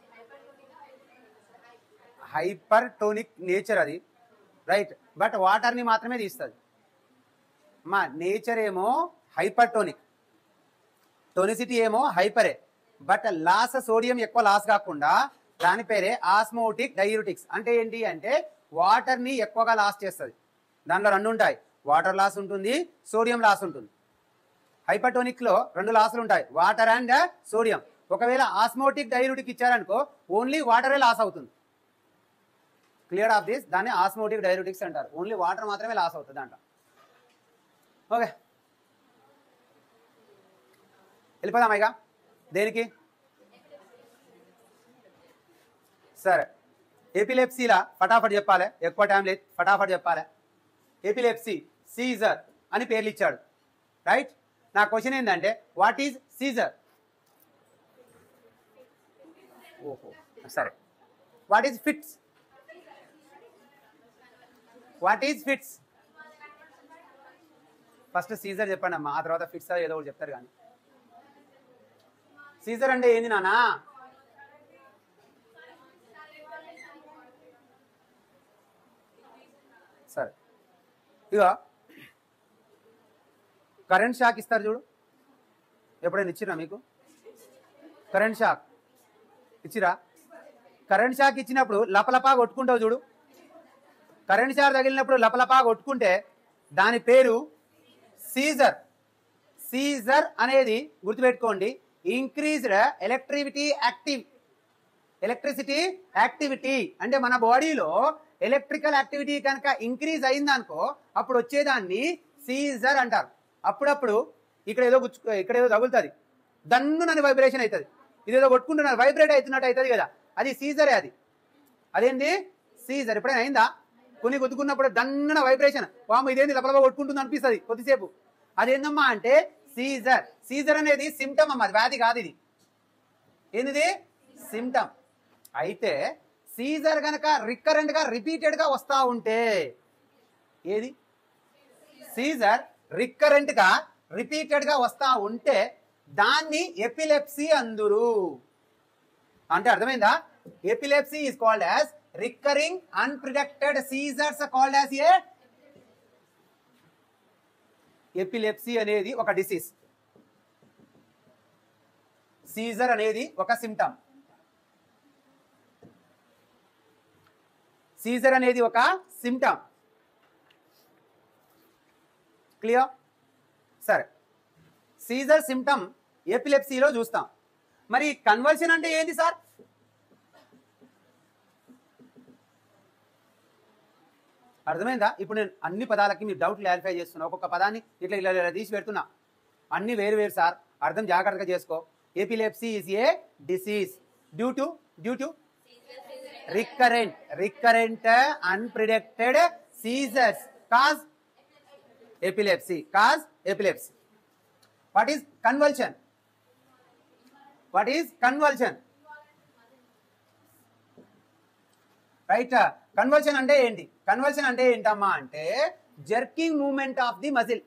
S1: హైపర్ టోనిక్ నేచర్ అది రైట్ బట్ వాటర్ని మాత్రమే తీస్తుంది మా నేచర్ ఏమో హైపర్ టోనిక్ టోనిసిటీ ఏమో హైపరే బట్ లాస్ సోడియం ఎక్కువ లాస్ కాకుండా దాని పేరే ఆస్మోటిక్ డయూరిటిక్స్ అంటే ఏంటి అంటే వాటర్ ని ఎక్కువగా లాస్ చేస్తుంది దాంట్లో రెండు ఉంటాయి వాటర్ లాస్ ఉంటుంది సోడియం లాస్ ఉంటుంది హైపటోనిక్ లో రెండు లాసులు ఉంటాయి వాటర్ అండ్ సోడియం ఒకవేళ ఆస్మోటిక్ డైల్యూటిక్ ఇచ్చారనుకో ఓన్లీ వాటరే లాస్ అవుతుంది క్లియర్ ఆఫ్ దిస్ దాన్ని ఆస్మోటిక్ డైల్యూటిక్స్ అంటారు ఓన్లీ వాటర్ మాత్రమే లాస్ అవుతుంది అంట ఓకే వెళ్ళిపోదాం ఇక దేనికి సరే ఎపిలెప్సీలా ఫటాఫట్ చెప్పాలి ఎక్కువ టైం లేదు ఫటాఫట్ చెప్పాలి ఎపిలెప్సీ సీజర్ అని పేర్లు ఇచ్చాడు రైట్ నా క్వశ్చన్ ఏంటంటే వాట్ ఈజ్ సీజర్ ఓహో సరే what is fits what is fits first seizure చెప్పండి అమ్మా ఆ తర్వాత ఫిట్స్ ఏదో ఒకటి చెప్తారు కానీ సీజర్ అంటే ఏంది నానా సరే ఇక కరెంట్ షాక్ ఇస్తారు చూడు ఎప్పుడైనా ఇచ్చిరా మీకు కరెంట్ షాక్ ఇచ్చిరా కరెంట్ షాక్ ఇచ్చినప్పుడు లపలపా కొట్టుకుంటావు చూడు కరెంట్ షాక్ తగిలినప్పుడు లపలపా కొట్టుకుంటే దాని పేరు సీజర్ సీజర్ అనేది గుర్తుపెట్టుకోండి increased electricity active electricity activity అంటే మన బాడీలో ఎలక్ట్రికల్ యాక్టివిటీ కనుక ఇంక్రీజ్ అయిందనుకో అప్పుడు వచ్చేదాన్ని సీజర్ అంటారు అప్పుడప్పుడు ఇక్కడ ఏదో గుచ్చు ఇక్కడ ఏదో తగులుతుంది దన్ను నన్ను వైబ్రేషన్ అవుతుంది ఇదేదో కొట్టుకుంటున్నారు వైబ్రేట్ అవుతున్నట్టు అవుతుంది కదా అది సీజరే అది అదేంటి సీజర్ ఎప్పుడైనా అయిందా కొన్ని గుద్దుకున్నప్పుడు దన్నున వైబ్రేషన్ వాము ఇదేంది లపలప కొట్టుకుంటుంది అనిపిస్తుంది కొద్దిసేపు అదేందమ్మా అంటే సీజర్ సీజర్ అనేది సిమ్టమ్ అమ్మా అది వ్యాధి కాదు ఇది ఏంది సిమ్టమ్ అయితే సీజర్ గనక రికరెంట్ గా రిపీటెడ్ గా వస్తా ఉంటే ఏది సీజర్ రికరెంట్ గా రిపీటెడ్ గా వస్తా ఉంటే దాన్ని ఎపిలెప్సీ అందురు అంటే అర్థమైందా epilepsy is called as recurring unpredicted seizures called as a epilepsy అనేది ఒక డిసీజ్ సీజర్ అనేది ఒక సిమ్టమ్ సీజర్ అనేది ఒక సిమ్టమ్ క్లియర్ సరే సీజర్ సిమ్టమ్ ఎపిలెప్సీలో చూస్తాం మరి కన్వర్షన్ అంటే ఏంటి సార్ అర్థమైందా ఇప్పుడు నేను అన్ని పదాలకి మీరు డౌట్ క్లారిఫై చేస్తున్నా ఒక్కొక్క పదాన్ని ఇట్లా ఇలా ఇలా తీసి పెడుతున్నా అన్ని వేరు వేరు సార్ అర్థం జాగ్రత్తగా చేసుకో epilepsy is a disease due to due to recurrent recurrent unpredicted seizures cause epilepsy cause epilepsy what is convulsion what is convulsion right convulsion అంటే ఏంటి కన్వల్షన్ అంటే ఏంటమ్మా అంటే jerking movement of the muscle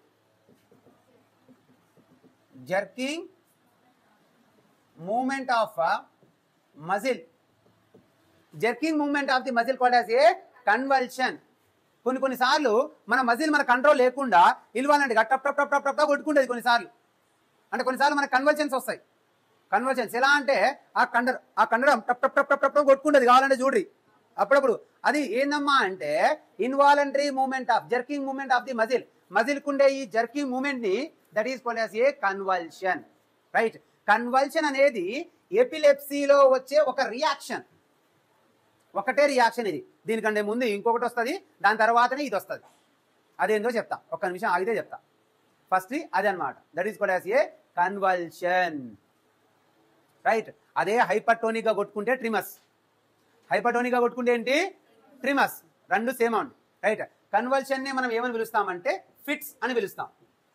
S1: jerking movement of muscle jerking movement of the muscle called as a convulsion కొన్ని కొన్ని సార్లు మన muscle మన కంట్రోల్ లేకుండా ఇల్వాలంటే టప్ టప్ టప్ టప్ టప్ కొట్టుకుంటుంది కొన్నిసార్లు అంటే కొన్నిసార్లు మనకు కన్వర్జన్స్ వస్తాయి కన్వర్జన్స్ ఎలా అంటే ఆ కండ ఆ కండరం టప్ టప్ టప్ టప్ టప్ కొట్టుకుంటుంది కావాలంటే చూడ్రి అప్పుడప్పుడు అది ఏందమ్మా అంటే involuntary movement of jerking movement of the muscle muscle కుండే ఈ జర్కింగ్ మూమెంట్ ని that is called as a convulsion right convulsion అనేది ఎపిలెప్సీలో వచ్చే ఒక రియాక్షన్ ఒకటే రియాక్షన్ ఇది దీనికంటే ముందు ఇంకొకటి వస్తుంది దాని తర్వాతనే ఇది వస్తుంది అదేందో చెప్తా ఒక్క నిమిషం ఆగితే చెప్తా ఫస్ట్ అదే అనమాట that is called as a convulsion right అదే హైపర్టోనిక్ గా కొట్టుకుంటే ట్రిమస్ హైపర్టోనిక్ గా కొట్టుకుంటే ఏంటి ట్రిమస్ రెండు సేమ్ అండి రైట్ కన్వల్షన్ ని మనం ఏమని పిలుస్తామంటే ఫిట్స్ అని పిలుస్తాం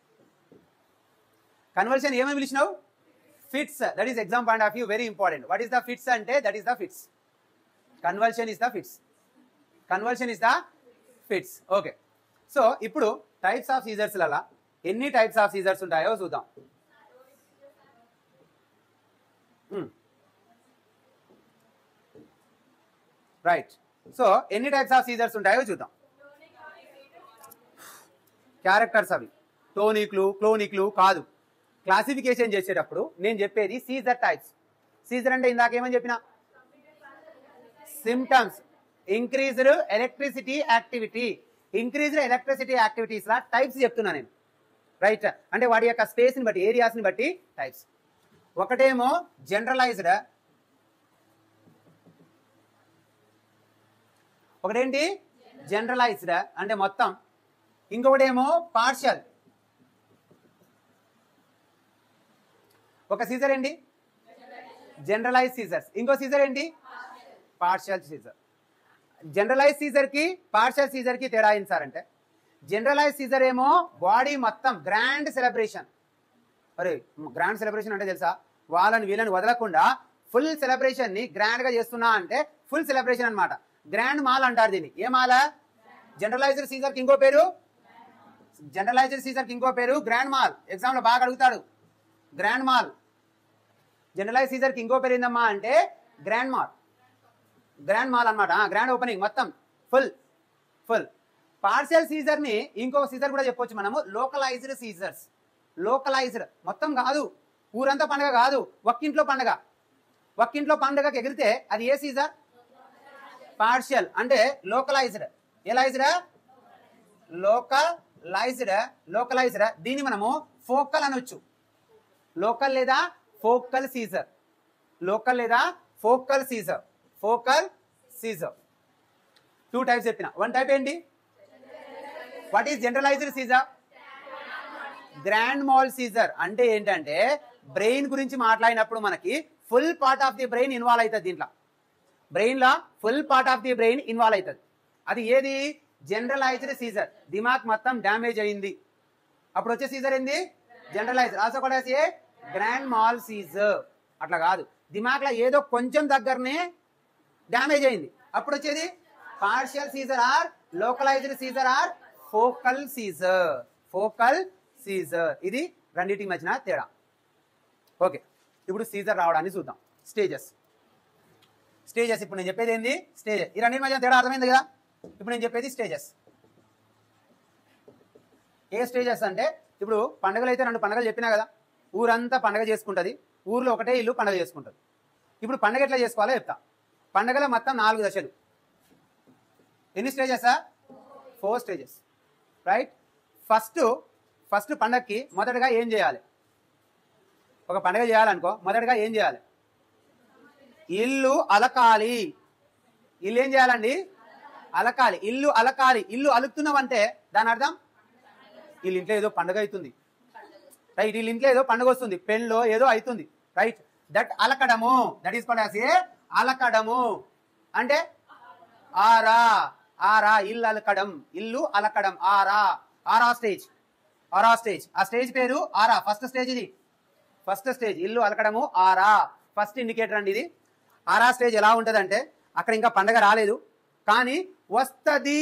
S1: కన్వల్షన్ ఏమని పిలిచినావు fits that is exam point of view very important what is the fits అంటే that is the fits convulsion is the fits convulsion is the fits okay so ఇప్పుడు types of seizures లలో ఎన్ని types of seizures ఉంటాయో చూద్దాం right so ఎన్ని types of seizures ఉంటాయో చూద్దాం characters అవి టోనిక్లు క్లోనిక్లు కాదు క్లాసిఫికేషన్ చేసేటప్పుడు నేను చెప్పేది సీజర్ టైప్స్ సీజర్ అంటే ఇందాక ఏమని చెప్పిన symptoms increased electricity activity increased electricity activities లా టైప్స్ చెప్తున్నా నేను రైట్ అంటే వాటి యొక్క స్పేస్ ని బట్టి ఏరియాస్ ని బట్టి టైప్స్ ఒకటేమో జనరలైజ్డ్ ఒకటేంటి జనరలైజ్డ్ అంటే మొత్తం ఇంకొకటేమో పార్షియల్ ఒక సీజర్ ఏంటి జనరలైజ్ సీజర్స్ ఇంకో సీజర్ ఏంటి పార్షియల్ సీజర్ జనరలైజ్ సీజర్ కి పార్షియల్ సీజర్ కి తేడా ఏంటి సార్ అంటే జనరలైజ్ సీజర్ ఏమో బాడీ మొత్తం గ్రాండ్ సెలబ్రేషన్ అరే గ్రాండ్ సెలబ్రేషన్ అంటే తెలుసా వాళ్ళని వీళ్ళని వదలకుండా ఫుల్ సెలబ్రేషన్ ని గ్రాండ్ గా చేస్తున్నా అంటే ఫుల్ సెలబ్రేషన్ అన్నమాట గ్రాండ్ మాల్ అంటారు దీన్ని ఏ మాల జనరలైజ్డ్ సీజర్ కి ఇంకో పేరు జనరలైజ్డ్ సీజర్ కి ఇంకో పేరు గ్రాండ్ మాల్ ఎగ్జామ్ లో బాగా అడుగుతాడు గ్రాండ్ మాల్ జనరలైజ్ సీజర్ కి ఇంకో పేరు ఏందమ్మా అంటే గ్రాండ్ మాల్ గ్రాండ్ మాల్ అనమాట గ్రాండ్ ఓపెనింగ్ మొత్తం ఫుల్ ఫుల్ పార్షియల్ సీజర్ ని ఇంకొక సీజర్ కూడా చెప్పొచ్చు మనము లోకలైజ్డ్ సీజర్స్ లోకలైజ్డ్ మొత్తం కాదు ఊరంతా పండగ కాదు ఒక్కింట్లో పండగ ఒక్కింట్లో పండగకి ఎగిరితే అది ఏ సీజర్ పార్షియల్ అంటే లోకలైజ్డ్ ఎలైజ్డ్ లోకలైజ్డ్ లోకలైజ్డ్ దీన్ని మనము ఫోకల్ అనొచ్చు లోకల్ లేదా ఫోకల్ సీజర్ లోకల్ లేదా focal seizure focal seizure two types చెప్పిన వన్ టైప్ ఏంటి what is generalized seizure grand mal seizure అంటే ఏంటంటే బ్రెయిన్ గురించి మాట్లాడినప్పుడు మనకి full part of the brain involve అవుతుంది దీంట్లో బ్రెయిన్ లో full part of the brain involve అవుతుంది అది ఏది జనరలైజ్డ్ సీజర్ దిమాగ్ మొత్తం డ్యామేజ్ అయింది అప్పుడు వచ్చే సీజర్ ఏంది జనరలైజ్డ్ ఆల్సో కూడా ఏ గ్రాండ్ మాల్ సీజర్ అట్లా కాదు దిమాగ్ లో ఏదో కొంచెం దగ్గరనే డ్యామేజ్ అయింది అప్పుడు వచ్చేది partial seizure or localized seizure or focal seizure focal seizure ఇది రెండింటికి మధ్యన తేడా ఓకే ఇప్పుడు సీజర్ రావడాన్ని చూద్దాం స్టేజెస్ స్టేజెస్ ఇప్పుడు నేను చెప్పేది ఏంది స్టేజెస్ ఈ రెండింటి మధ్య తేడా అర్థమైంది కదా ఇప్పుడు నేను చెప్పేది స్టేజెస్ ఏ స్టేజెస్ అంటే ఇప్పుడు పండుగలు అయితే రెండు పండుగలు చెప్పినా కదా ఊరంతా పండగ చేసుకుంటది ఊర్లో ఒకటే ఇల్లు పండగ చేసుకుంటది ఇప్పుడు పండగ ఎట్లా చేసుకోవాలో చెప్తా పండగలో మొత్తం నాలుగు దశలు ఎన్ని స్టేజెసా four stages right first first పండగకి మొదటగా ఏం చేయాలి ఒక పండగ చేయాలనుకో మొదటగా ఏం చేయాలి ఇల్లు అలకాలి ఇల్లు ఏం చేయాలండి అలకాలి ఇల్లు అలకాలి ఇల్లు అలుకుతున్నామంటే దాని అర్థం వీళ్ళ ఇంట్లో ఏదో పండగ అవుతుంది రైట్ వీళ్ళ ఇంట్లో ఏదో పండుగ వస్తుంది పెళ్ళో ఏదో అవుతుంది రైట్ దట్ అలకడము దట్ ఈస్ కాల్డ్ ఏ అలకడము అంటే ఆరా ఆరా ఇల్లు అలకడం ఇల్లు అలకడం aura aura stage aura stage ఆ స్టేజ్ పేరు ఆరా ఫస్ట్ స్టేజ్ ఇది ఫస్ట్ స్టేజ్ ఇల్లు అలకడము ఆరా ఫస్ట్ ఇండికేటర్ అండి ఇది ఆరా స్టేజ్ ఎలా ఉంటదంటే అక్కడ ఇంకా పండగ రాలేదు కానీ వస్తది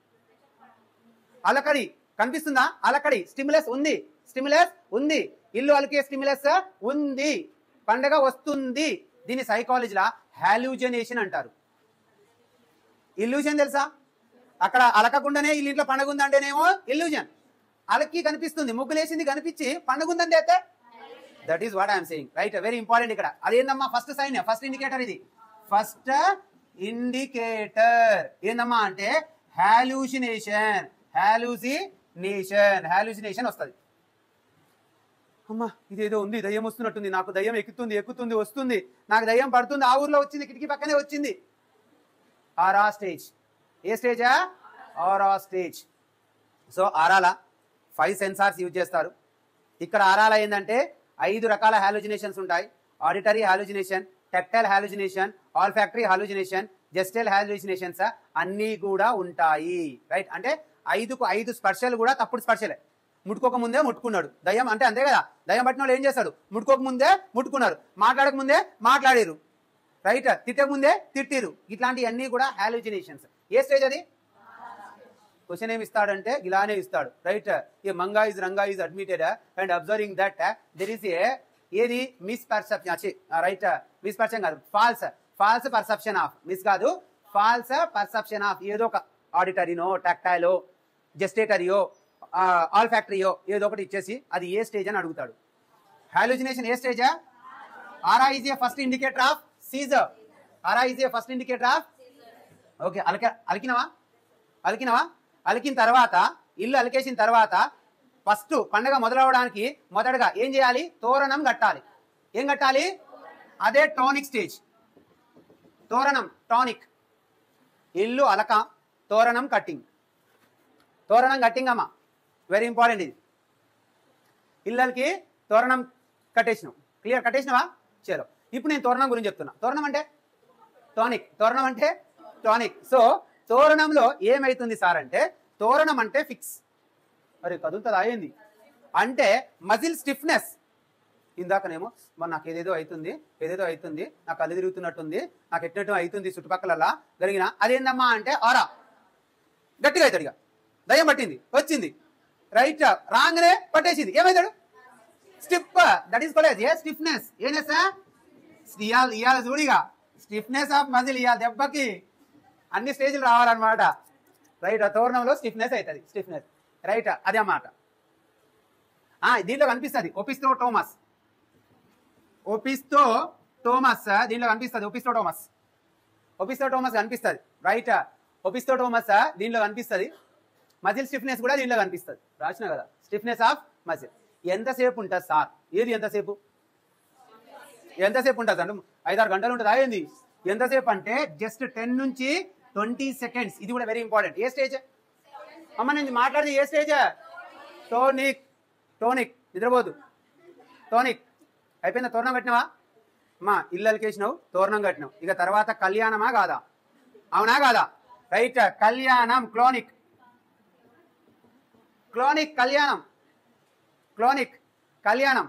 S1: అలకడి కనిపిస్తుందా అలకడి స్టిమ్యులస్ ఉంది స్టిమ్యులస్ ఉంది ఇల్లు అలికే స్టిమ్యులస్ ఉంది పండగ వస్తుంది దీని సైకాలజీలా హాల్యూజనేషన్ అంటారు ఇల్యూజన్ తెలుసా అక్కడ అలకకుండానే ఇల్లు ఇంట్లో పండగ ఉందంటేనేమో ఇల్యూజన్ అలకి కనిపిస్తుంది ముగ్గులేసింది కనిపించి పండగ ఉందంటే అయితే that is what I'm saying right very important ఇక్కడ అదేందమ్మా ఫస్ట్ సైన్ ఫస్ట్ ఇండికేటర్ ఇది ఫస్ట్ ఇండికేటర్ ఏందమ్మా అంటే హాలూసినేషన్ హాలూసినేషన్ హాలూసినేషన్ వస్తుంది అమ్మా ఇదేదో ఉంది దయ్యం వస్తున్నట్టుంది నాకు దయ్యం ఎక్కుతుంది ఎక్కుతుంది వస్తుంది నాకు దయ్యం పడుతుంది ఆ ఊర్లో వచ్చింది కిటికీ పక్కనే వచ్చింది ఆరా స్టేజ్ ఏ స్టేజా ఆరా స్టేజ్ సో ఆరాల ఫైవ్ సెన్సార్స్ యూజ్ చేస్తారు ఇక్కడ ఆరాల ఏంటంటే ఐదు రకాల హాలోజినేషన్స్ ఉంటాయి auditory hallucination tactile hallucination olfactory hallucination జెస్టైల్ హాలోజినేషన్స్ అన్నీ కూడా ఉంటాయి రైట్ అంటే ఐదుకు ఐదు స్పర్శలు కూడా తప్పుడు స్పర్శలే ముట్టుకోక ముందే ముట్టుకున్నాడు దయ్యం అంటే అంతే కదా దయ్యం పట్టిన వాళ్ళు ఏం చేస్తాడు ముట్టుకోక ముందే ముట్టుకున్నారు మాట్లాడక ముందే మాట్లాడారు రైట్ తిట్టక ముందే తిట్టిరు ఇట్లాంటివన్నీ కూడా హాలోజినేషన్స్ ఏ స్టేజ్ అది క్వశ్చన్ ఏమి ఇస్తాడంటే ఇలానే ఇస్తాడు right a Manga is Ranga is admitted and observing that there is a ఏది misperception right misperception కాదు ఫాల్స్ ఫాల్స్ పర్సెప్షన్ ఆఫ్ మిస్ కాదు ఫాల్స్ పర్సెప్షన్ ఆఫ్ ఏదో ఒక ఆడిటరీనో టాక్టైలో జెస్టేటరియో ఆల్ ఫ్యాక్టరీయో ఏదో ఒకటి ఇచ్చేసి అది ఏ స్టేజ్ అని అడుగుతాడు హాలోజినేషన్ ఏ స్టేజా aura is a first indicator of seizure aura is a first indicator of okay అలక అలికినవా అలికినవా అలికిన తర్వాత ఇల్లు అలికేసిన తర్వాత ఫస్ట్ పండగ మొదలవడానికి మొదటగా ఏం చేయాలి తోరణం కట్టాలి ఏం కట్టాలి అదే టోనిక్ స్టేజ్ తోరణం టానిక్ ఇల్లు అలక తోరణం కట్టింగ్ తోరణం కట్టింగ్ అమ్మా వెరీ ఇంపార్టెంట్ ఇది ఇళ్ళకి తోరణం కట్టేసినాం క్లియర్ కట్టేసినావా చలో ఇప్పుడు నేను తోరణం గురించి చెప్తున్నా తోరణం అంటే టానిక్ తోరణం అంటే టానిక్ సో తోరణంలో ఏమైతుంది సార్ అంటే తోరణం అంటే ఫిక్స్ మరి కదులుతుంది అయింది అంటే మజిల్ స్టిఫ్నెస్ ఇందాకనేమో మరి నాకు ఏదేదో అవుతుంది ఏదేదో అవుతుంది నాకు కళ్ళు తిరుగుతున్నట్టుంది నాకు ఎట్టినట్టు అవుతుంది చుట్టుపక్కల జరిగిన అదేందమ్మా అంటే ఆరా గట్టిగా అవుతాడు ఇక దయ్యం పట్టింది వచ్చింది రైట్ రాగానే పట్టేసింది ఏమవుతాడు stiff that is called a stiffness ఏనేసా ఇవాళ ఇవాళ చూడిగా స్టిఫ్నెస్ ఆఫ్ మజిల్ ఇవాళ దెబ్బకి అన్ని స్టేజ్లు రావాలన్నమాట రైట్ ఆ తోరణంలో స్టిఫ్నెస్ అవుతుంది స్టిఫ్నెస్ రైట్ అదే అన్నమాట ఆ, దీంట్లో కనిపిస్తుంది ఒపిస్తో టోమస్ ఒపిస్తో టోమస్ దీంట్లో కనిపిస్తుంది ఒపిస్తో టోమస్ ఒపిస్తో టోమస్ కనిపిస్తుంది రైట్ ఒపిస్తో టోమస్ దీంట్లో కనిపిస్తుంది మజిల్ స్టిఫ్నెస్ కూడా దీంట్లో కనిపిస్తుంది రాసిన కదా స్టిఫ్నెస్ ఆఫ్ మజిల్ ఎంతసేపు ఉంటుంది సార్ ఏది ఎంతసేపు ఎంతసేపు ఉంటుంది అంటే ఐదారు గంటలు ఉంటుంది ఏంది ఎంతసేపు అంటే జస్ట్ టెన్ నుంచి ట్వంటీ సెకండ్స్ ఇది కూడా వెరీ ఇంపార్టెంట్ ఏ స్టేజ్ అమ్మ నేను మాట్లాడేది ఏ స్టేజ్ టోనిక్ టోనిక్ నిద్రపోదు టోనిక్ అయిపోయిందా తోరణం కట్టినావా అమ్మా ఇల్లు కేసినావు తోరణం కట్టినావు ఇక తర్వాత కళ్యాణమా కాదా అవునా కాదా రైట్ కళ్యాణం క్లోనిక్ క్లోనిక్ కళ్యాణం క్లోనిక్ కళ్యాణం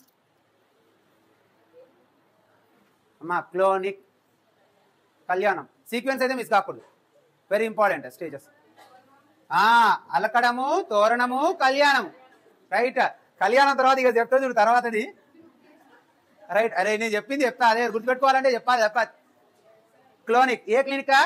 S1: అమ్మా క్లోనిక్ కళ్యాణం సీక్వెన్స్ అయితే మిస్ కాకూడదు వెరీ ఇంపార్టెంట్ స్టేజెస్ ఆ అలకడము తోరణము కళ్యాణము రైట్ కళ్యాణం తర్వాత ఇక చెప్తా చూడు తర్వాతది రైట్ అరే నేను చెప్పింది చెప్తా అదే గుర్తుపెట్టుకోవాలంటే చెప్పాలి చెప్పాలి క్లోనిక్ ఏ క్లినికా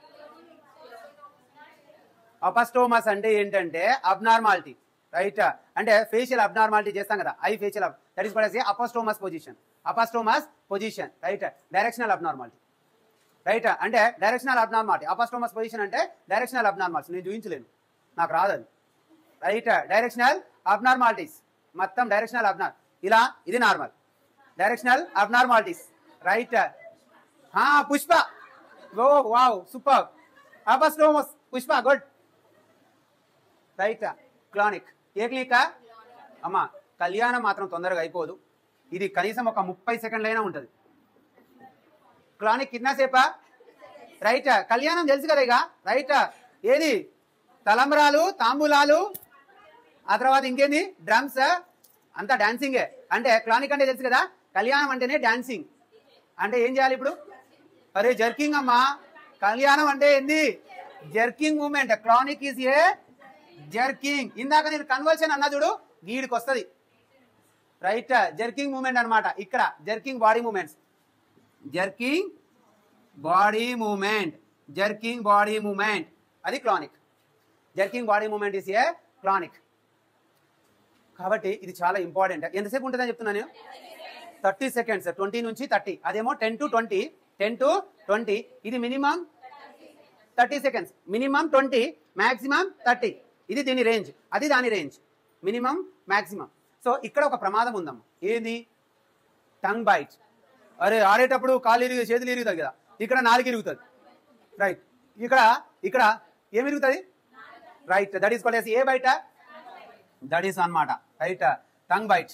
S1: అపస్టోమస్ అంటే ఏంటంటే అబ్నార్మాలిటీ రైట్ అంటే ఫేషియల్ అబ్నార్మాలిటీ చేస్తాం కదా eye facial that is called opisthotonus position opisthotonus position right directional abnormality right అంటే డైరెక్షనల్ అబ్నార్మాలిటీ అపస్టోమస్ పొజిషన్ అంటే డైరెక్షనల్ అబ్నార్మాలిటీ నేను చూపించలేను నాకు రాదు అది రైట్ డైరెక్షనల్ అబ్నార్మాలిటీస్ మొత్తం డైరెక్షనల్ అబ్నార్ ఇలా ఇది normal directional abnormalities right Pushpa oh wow super opisthotonus Pushpa good right clonic ఏ క్లికా అమ్మా కళ్యాణం మాత్రం తొందరగా అయిపోదు ఇది కనీసం ఒక ముప్పై సెకండ్లు అయినా ఉంటుంది క్లానిక్ కిన్నాసేపా రైట్ కళ్యాణం తెలుసు కదా ఇక రైట్ ఏది తలంబరాలు తాంబూలాలు ఆ తర్వాత ఇంకేంది డ్రమ్స్ అంతా డాన్సింగే అంటే క్లానిక్ అంటే తెలుసు కదా కళ్యాణం అంటేనే డాన్సింగ్ అంటే ఏం చేయాలి ఇప్పుడు అరే జర్కింగ్ అమ్మా కళ్యాణం అంటే ఏంది jerking movement clonic is a jerking ఇందాక నేను కన్వర్షన్ అన్నా చూడు గీడికి వస్తుంది రైట్ జర్కింగ్ మూమెంట్ అన్నమాట ఇక్కడ jerking body movements jerking body movement jerking body movement అది clonic jerking body movement is a clonic కాబట్టి ఇది చాలా ఇంపార్టెంట్ ఎంతసేపు ఉంటుందని చెప్తున్నా నేను థర్టీ సెకండ్స్ ట్వంటీ నుంచి థర్టీ అదేమో ten to twenty ten to twenty ఇది minimum thirty seconds minimum twenty maximum thirty ఇది దీని రేంజ్ అది దాని రేంజ్ మినిమం మాక్సిమం సో ఇక్కడ ఒక ప్రమాదం ఉందమ్మా ఏది టంగ్ బైట్ అరే ఆడేటప్పుడు కాలు ఇరిగి చేతులు ఇరుగుతుంది కదా ఇక్కడ నాలుగు ఇరుగుతుంది రైట్ ఇక్కడ ఇక్కడ ఏమి ఇరుగుతుంది right that is called a బయట దట్ ఈస్ అన్నమాట రైట్ టంగ్ బైట్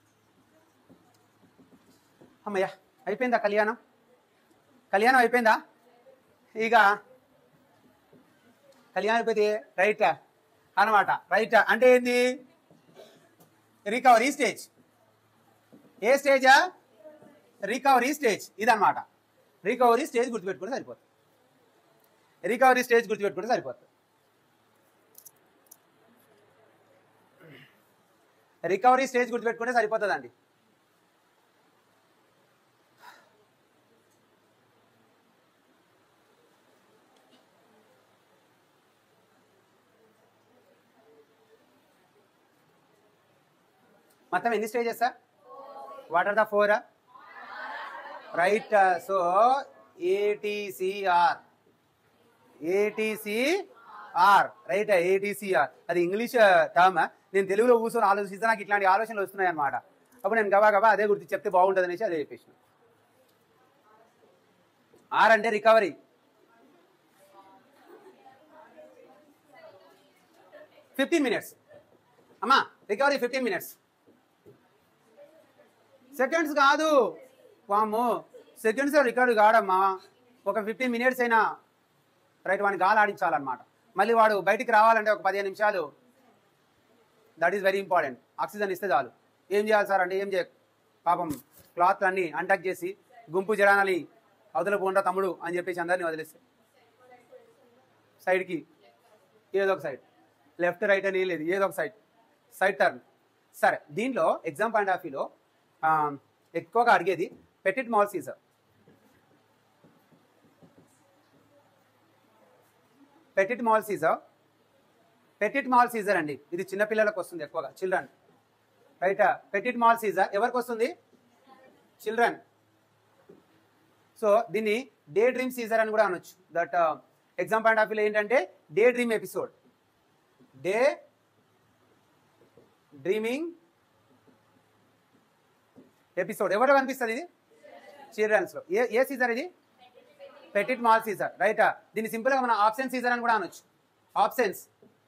S1: అమ్మయ్య అయిపోయిందా కళ్యాణం కళ్యాణం అయిపోయిందా ఇక కళ్యాణం అయిపోతే రైట్ అన్నమాట రైట్ అంటే ఏంది రికవరీ స్టేజ్ ఏ స్టేజా రికవరీ స్టేజ్ ఇదన్నమాట రికవరీ స్టేజ్ గుర్తుపెట్టుకుంటే సరిపోతుంది రికవరీ స్టేజ్ గుర్తుపెట్టుకుంటే సరిపోతుంది రికవరీ స్టేజ్ గుర్తుపెట్టుకుంటే సరిపోతుందండి మొత్తం ఎన్ని stages what are the four right so ATCR ATCR right ATCR అది ఇంగ్లీష్ టర్మ్ నేను తెలుగులో కూర్చొని ఆలోచిస్తే నాకు ఇట్లాంటి ఆలోచనలు వస్తున్నాయి అనమాట అప్పుడు నేను గబా గబా అదే గుర్తు చెప్తే బాగుంటుంది అనేసి అదే చెప్పేసిన ఆర్ అంటే రికవరీ ఫిఫ్టీన్ మినిట్స్ అమ్మా రికవరీ ఫిఫ్టీన్ మినిట్స్ సెకండ్స్ కాదు వాము సెకండ్స్ రికార్డు కాడమ్మా ఒక ఫిఫ్టీన్ మినిట్స్ అయినా రైట్ వాడిని గాలి ఆడించాలన్నమాట మళ్ళీ వాడు బయటికి రావాలంటే ఒక పదిహేను నిమిషాలు that is very important oxygen ఇస్తే చాలు ఏం చేయాలి సార్ అంటే ఏం చేయ పాపం క్లాత్ అన్ని అంటాక్ చేసి గుంపు జడానాలి అవతల పోండా తమ్ముడు అని చెప్పేసి అందరినీ వదిలేస్తే సైడ్కి ఏదో ఒక సైడ్ లెఫ్ట్ రైట్ అని ఏం లేదు ఏదో ఒక సైడ్ సైడ్ టర్న్ సరే దీంట్లో ఎగ్జామ్ పాయింట్ ఆఫ్ వ్యూలో ఎక్కువగా అడిగేది petit mal seizure petit mal seizure petit mal seizure అండి ఇది చిన్నపిల్లలకు వస్తుంది ఎక్కువగా children right petit mal seizure ఎవరికి వస్తుంది చిల్డ్రన్ సో దీన్ని డే డ్రీమ్ సీజర్ అని కూడా అనొచ్చు దట్ ఎగ్జామ్ పాయింట్ ఆఫ్ వ్యూలో ఏంటంటే day dream episode day dreaming episode ఎవరో కనిపిస్తుంది ఇది చిల్డ్రన్స్ లో ఏ ఏ సీజర్ ఇది పెటిట్ మాల్ సీజర్ రైట్ దీన్ని సింపుల్ గా మనం ఆప్షన్ సీజర్ అని కూడా అనొచ్చు absence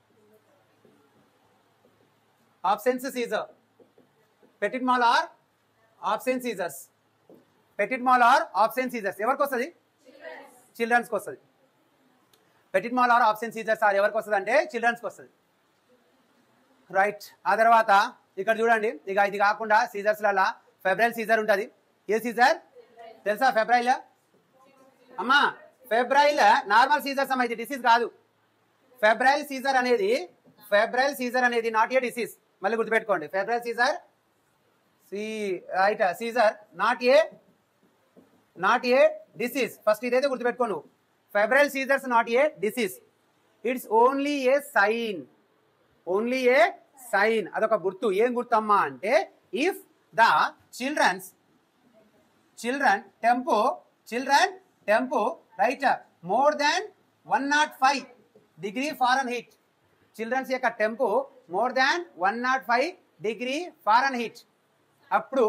S1: options Caesar petit mal or absence seizures petit mal or absence seizures ఎవరికి వస్తుంది చిల్డ్రన్స్కి వస్తుంది petit mal or absence seizures or ఎవరికి వస్తుంది అంటే చిల్డ్రన్స్కి వస్తుంది రైట్ ఆ తర్వాత ఇక్కడ చూడండి ఇక ఇది కాకుండా సీజర్స్లలో ఫెబ్రైల్ సీజర్ ఉంటుంది ఏ సీజర్ తెలుసా ఫెబ్రైల్ అమ్మా ఫెబ్రైల్ నార్మల్ సీజర్స్ అమ్మా ఇది డిసీజ్ కాదు ఫెబ్రైల్ సీజర్ అనేది ఫెబ్రైల్ సీజర్ అనేది నాట్ ఏ డిసీజ్ మళ్ళీ గుర్తుపెట్టుకోండి ఫెబ్రైల్ సీజర్ సి right seizure not a not a disease first ఇదైతే గుర్తుపెట్టుకో నువ్వు febrile seizures not a disease it's only a sign only a sign అదొక గుర్తు ఏం గుర్తమ్మా అంటే if the childrens children temp children temp right more than one nought five degree Fahrenheit childrens యొక్క temp more than one nought five degree Fahrenheit అప్పుడు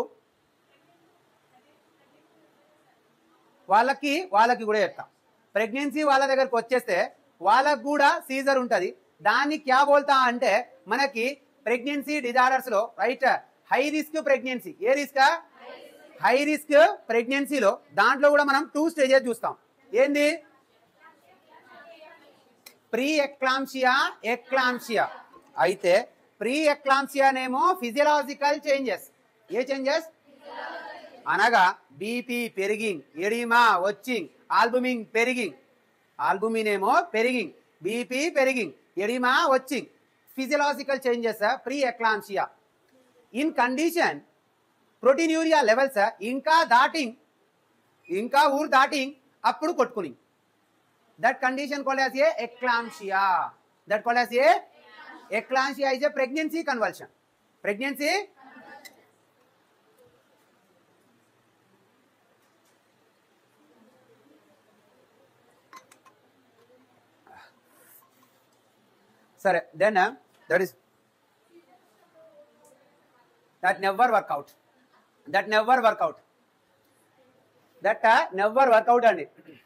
S1: వాళ్ళకి వాళ్ళకి కూడా చెప్తాం ప్రెగ్నెన్సీ వాళ్ళ దగ్గరకు వచ్చేస్తే వాళ్ళకు కూడా సీజర్ ఉంటది దాన్ని క్యా బోల్తా అంటే మనకి ప్రెగ్నెన్సీ డిజార్డర్స్ లో రైట్ హై రిస్క్ ప్రెగ్నెన్సీ ఏ రిస్క్ హై రిస్క్ ప్రెగ్నెన్సీలో దాంట్లో కూడా మనం టూ స్టేజెస్ చూస్తాం ఏంది ప్రీ ఎక్లాంషియా ఎక్లాంషియా అయితే ప్రీ ఎక్లాంషియానేమో ఫిజియలాజికల్ చేంజెస్ ఏ చేంజెస్ అనగా బీపీ పెరిగింగ్ ఎడిమా వచ్చింగ్ ఆల్బుమింగ్ పెరిగింగ్ ఆల్బుమిన్ ఏమో పెరిగింగ్ బీపీ పెరిగింగ్ ఎడిమా వచ్చింగ్ physiological changes pre eclampsia in condition proteinuria levels ఇంకా దాటింగ్ ఇంకా ఊరు దాటింగ్ అప్పుడు కొట్టుకుని that condition called as a eclampsia that called as a eclampsia is a pregnancy convulsion pregnancy సరే then that is that never work out that never work out that never work out అండి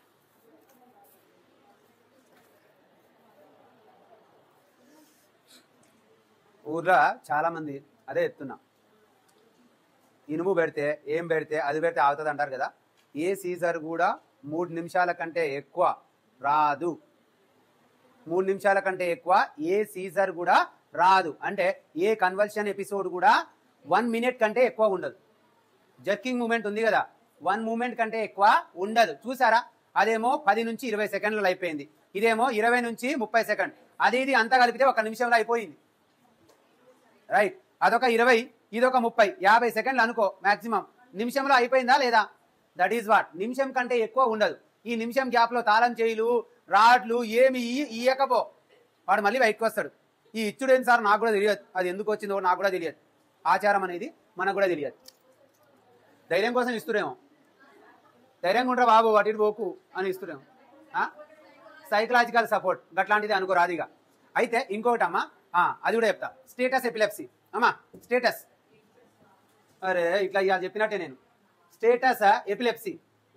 S1: ఊర్లో చాలా మంది అదే ఎత్తున్నా ఇనుము పెడితే ఏం పెడితే అది పెడితే అవుతుంది అంటారు కదా ఏ సీజర్ కూడా మూడు నిమిషాల కంటే ఎక్కువ రాదు మూడు నిమిషాల కంటే ఎక్కువ ఏ సీజర్ కూడా రాదు అంటే ఏ కన్వల్షన్ ఎపిసోడ్ కూడా వన్ మినిట్ కంటే ఎక్కువ ఉండదు జర్కింగ్ మూమెంట్ ఉంది కదా వన్ మూమెంట్ కంటే ఎక్కువ ఉండదు చూసారా అదేమో పది నుంచి ఇరవై సెకండ్లలో అయిపోయింది ఇదేమో ఇరవై నుంచి ముప్పై సెకండ్ అది ఇది అంతా కలిపితే ఒక నిమిషంలో అయిపోయింది రైట్ అదొక ఇరవై ఇదొక ముప్పై యాభై సెకండ్లు అనుకో మాక్సిమం నిమిషంలో అయిపోయిందా లేదా దట్ ఈస్ వాట్ నిమిషం కంటే ఎక్కువ ఉండదు ఈ నిమిషం గ్యాప్ లో తాళం చేయిలు రాడ్లు ఏమి ఇయ్యి- ఇయ్యకపో వాడు మళ్ళీ బయటకు వస్తాడు ఈ ఇచ్చుడు ఏంటి సార్ నాకు కూడా తెలియదు అది ఎందుకు వచ్చిందో నాకు కూడా తెలియదు ఆచారం అనేది మనకు కూడా తెలియదు ధైర్యం కోసం ఇస్తురేమో ధైర్యంగా ఉంటారా బాబు వాటి ఇటు పోకు అని ఇస్తురేమో సైకలాజికల్ సపోర్ట్ గట్లాంటిది అనుకో రాదిగా అయితే ఇంకొకటమ్మా ఆ, అది కూడా చెప్తా స్టేటస్ ఎపిలెప్సీ అమ్మా స్టేటస్ అరే ఇట్లా ఇవాళ చెప్పినట్టే నేను status epilepsy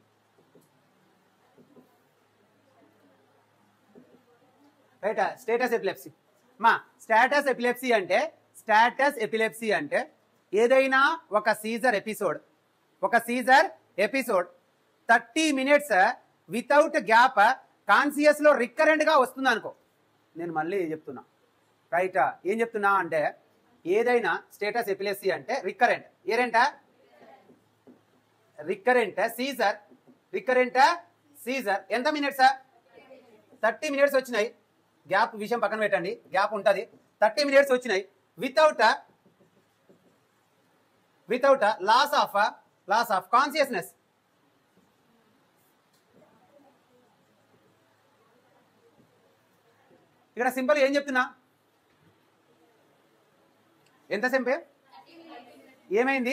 S1: right status epilepsy మా స్టేటస్ ఎపిలెప్సీ అంటే స్టాటస్ ఎపిలెప్సీ అంటే ఏదైనా ఒక సీజర్ ఎపిసోడ్ ఒక seizure episode thirty minutes without gap conscious లో రికరెంట్ గా వస్తుంది అనుకో నేను మళ్ళీ చెప్తున్నా రైట్ ఏం చెప్తున్నా అంటే ఏదైనా స్టేటస్ ఎపిలెప్సీ అంటే రికరెంట్ ఏరేంట రికరెంట్ సీజర్ రికరెంట్ సీజర్ ఎంత మినిట్స్ థర్టీ మినిట్స్ వచ్చినాయి గ్యాప్ విషయం పక్కన పెట్టండి గ్యాప్ ఉంటుంది థర్టీ మినిట్స్ వచ్చినాయి without without loss of loss of consciousness ఇక్కడ సింపుల్ ఏం చెప్తున్నా ఎంత సింపే ఏమైంది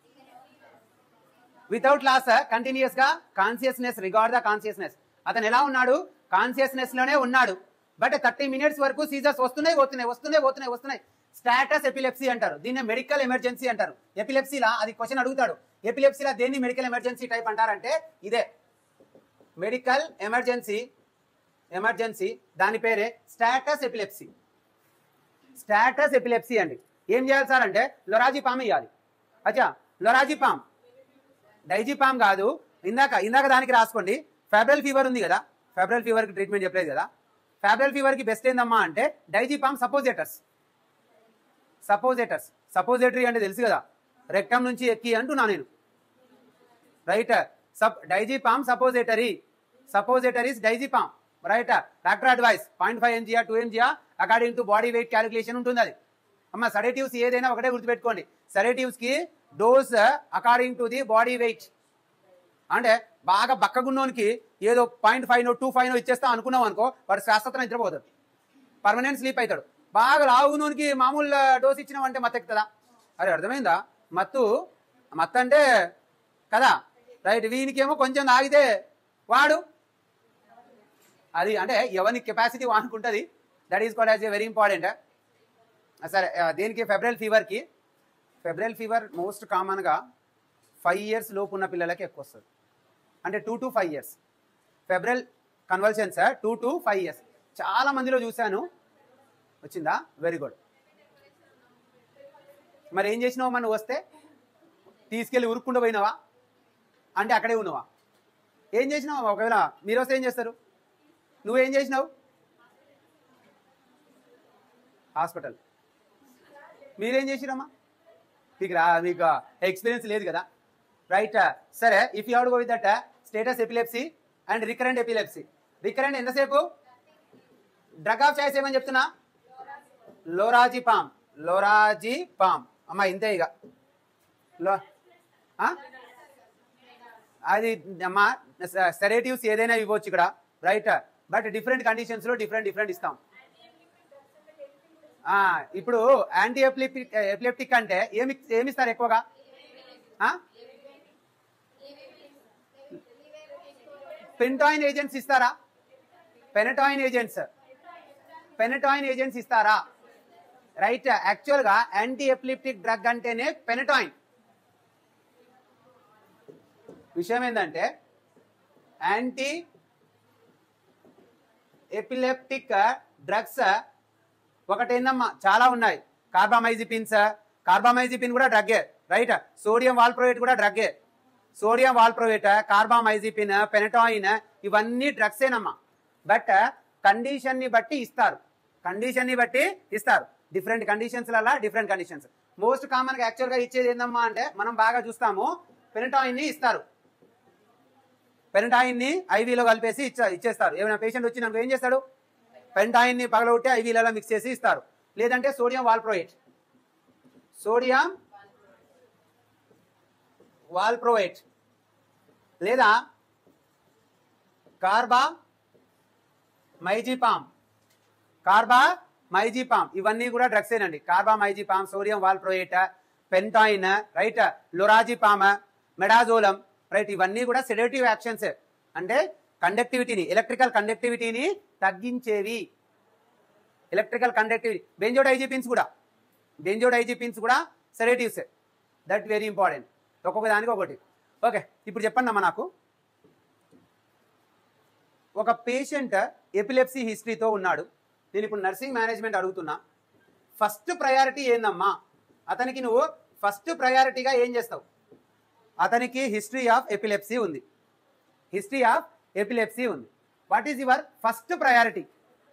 S1: వితౌట్ లాస్ కంటిన్యూస్ గా కాన్సియస్నెస్ రిగార్డ్ ద కాన్సియస్నెస్ అతను ఎలా ఉన్నాడు కాన్సియస్నెస్ లోనే ఉన్నాడు బట్ థర్టీ మినిట్స్ వరకు సీజర్స్ వస్తున్నాయి పోతున్నాయి వస్తున్నాయి పోతున్నాయి వస్తున్నాయి స్టాటస్ ఎపిలెప్సీ అంటారు దీన్ని మెడికల్ ఎమర్జెన్సీ అంటారు ఎపిలెప్సీలా అది క్వశ్చన్ అడుగుతాడు ఎపిలెప్సీలా దేన్ని మెడికల్ ఎమర్జెన్సీ టైప్ అంటారంటే ఇదే మెడికల్ ఎమర్జెన్సీ ఎమర్జెన్సీ దాని పేరే స్టాటస్ ఎపిలెప్సీ స్టాటస్ ఎపిలెప్సీ అండి ఏం చేయాలి సార్ అంటే లొరాజీ పామ్ ఇవ్వాలి అచ్చా లొరాజీ పామ్ డైజీపామ్ కాదు ఇందాక ఇందాక దానికి రాసుకోండి ఫెబ్రల్ ఫీవర్ ఉంది కదా ఫెబ్రల్ ఫీవర్ కి ట్రీట్మెంట్ చెప్పలేదు కదా ఫెబ్రల్ ఫీవర్ కి బెస్ట్ ఏందమ్మా అంటే డైజీపామ్ సపోజేటర్స్ సపోజేటర్స్ సపోజేటరీ అంటే తెలుసు కదా రెక్టమ్ నుంచి ఎక్కి అంటున్నా నేను రైట్ సబ్ diazepam suppository suppositories diazepam right doctor advice point five mg two mg according to body weight calculation ఉంటుంది అది అమ్మ సడేటివ్స్ ఏదైనా ఒకటే గుర్తుపెట్టుకోండి సడేటివ్స్ కి dose according to the body weight అంటే బాగా బక్కగున్నోనికి ఏదో పాయింట్ ఫైవ్ టూ ఫైవ్ ఇచ్చేస్తా అనుకున్నాం అనుకో వాడు శాశ్వతం నిద్రపోతాడు పర్మనెంట్ స్లీప్ అవుతాడు బాగా లావునోనికి మామూలు డోస్ ఇచ్చినామంటే మత్తు ఎక్కుతుందా అరే అర్థమైందా మత్తు మత్తు అంటే కదా రైట్ వీనికేమో కొంచెం తాగితే వాడు అది అంటే ఎవరి కెపాసిటీ వానుకుంటుంది that is called as a very important సరే ఆ, దేనికి ఫెబ్రల్ ఫీవర్కి ఫెబ్రల్ ఫీవర్ మోస్ట్ కామన్గా ఫైవ్ ఇయర్స్ లోపు ఉన్న పిల్లలకి ఎక్కువ వస్తుంది అంటే two to five years febrile convulsions two to five years చాలా మందిలో చూశాను వచ్చిందా వెరీ గుడ్ మరి ఏం చేసినావు మనం వస్తే తీసుకెళ్ళి ఉరుక్కుండా పోయినావా అంటే అక్కడే ఉన్నావా ఏం చేసినావు ఒకవేళ మీరు వస్తే ఏం చేస్తారు నువ్వేం చేసినావు హాస్పిటల్ మీరేం చేసిరమ్మా మీకు రా మీకు ఎక్స్పీరియన్స్ లేదు కదా రైట్ సరే if you had go with that status epilepsy and recurrent epilepsy recurrent ఎంతసేపు డ్రగ్ ఆఫ్ చాయిస్ ఏమని చెప్తున్నా లోరాజీ పామ్ లోరాజీ పామ్ అమ్మా ఇంతే ఇక లో ఆ? అది అమ్మా సెరేటివ్స్ ఏదైనా ఇవ్వచ్చు ఇక్కడ రైట్ బట్ డిఫరెంట్ కండిషన్స్ లో డిఫరెంట్ డిఫరెంట్ ఇస్తాం ఆ, ఇప్పుడు యాంటీ ఎపిలెప్టిక్ ఎపిలెప్టిక్ అంటే ఏమి ఏమిస్తారు ఎక్కువగా పెంటాయిన్ ఏజెంట్స్ ఇస్తారా పెనటాయిన్ ఏజెంట్స్ పెనటాయిన్ ఏజెంట్స్ ఇస్తారా రైట్ యాక్చువల్ గా యాంటీ ఎపిలిప్టిక్ డ్రగ్ అంటేనే పెనటాయిన్ విషయం ఏంటంటే యాంటీ ఎపిలెప్టిక్ డ్రగ్స్ ఒకటేందమ్మా చాలా ఉన్నాయి కార్బామైజిపిన్స్ కార్బామైజిపిన్ కూడా డ్రగ్గే రైట్ సోడియం వాల్ప్రోవేట్ కూడా డ్రగ్గే సోడియం వాల్ప్రోవేట్ కార్బామైజిపిన్ పెనటాయిన్ ఇవన్నీ డ్రగ్సేనమ్మా బట్ కండిషన్ ని బట్టి ఇస్తారు కండిషన్ ని బట్టి ఇస్తారు డిఫరెంట్ కండిషన్స్ లలా డిఫరెంట్ కండిషన్స్ మోస్ట్ కామన్ గా యాక్చువల్ గా ఇచ్చేది ఏందమ్మా అంటే మనం బాగా చూస్తాము పెనటాయిన్ ని ఇస్తారు పెనటాయిన్ ని ఐవీలో కలిపేసి ఇచ్చ ఇచ్చేస్తారు ఏమైనా పేషెంట్ వచ్చి నాకు ఏం చేస్తాడు పెంటాయిన్ ని పగలగొట్టి ఐవీలలో మిక్స్ చేసి ఇస్తారు లేదంటే సోడియం వాల్ప్రోయేట్ సోడియం వాల్ప్రోయేట్ లేదా కార్బా మైజీపామ్ కార్బా మైజీపామ్ ఇవన్నీ కూడా డ్రగ్స్ ఏనండి carbamazepine sodium valproate phenytoin right lorazepam midazolam right ఇవన్నీ కూడా సెడేటివ్ యాక్షన్స్ అంటే కండక్టివిటీని ఎలక్ట్రికల్ కండక్టివిటీని తగ్గించేవి ఎలక్ట్రికల్ కండక్టివిటీ బెంజోడైజిపిన్స్ కూడా బెంజోడైజిపిన్స్ కూడా సెడేటివ్స్ దట్ వెరీ ఇంపార్టెంట్ ఒక్కొక్క దానికి ఒకటి ఓకే ఇప్పుడు చెప్పండి అమ్మా నాకు ఒక పేషెంట్ ఎపిలెప్సీ హిస్టరీతో ఉన్నాడు నేను ఇప్పుడు నర్సింగ్ మేనేజ్మెంట్ అడుగుతున్నా ఫస్ట్ ప్రయారిటీ ఏందమ్మా అతనికి నువ్వు ఫస్ట్ ప్రయారిటీగా ఏం చేస్తావు అతనికి హిస్టరీ ఆఫ్ ఎపిలెప్సీ ఉంది హిస్టరీ ఆఫ్ ఎపిలెప్సీ ఉంది what is your first priority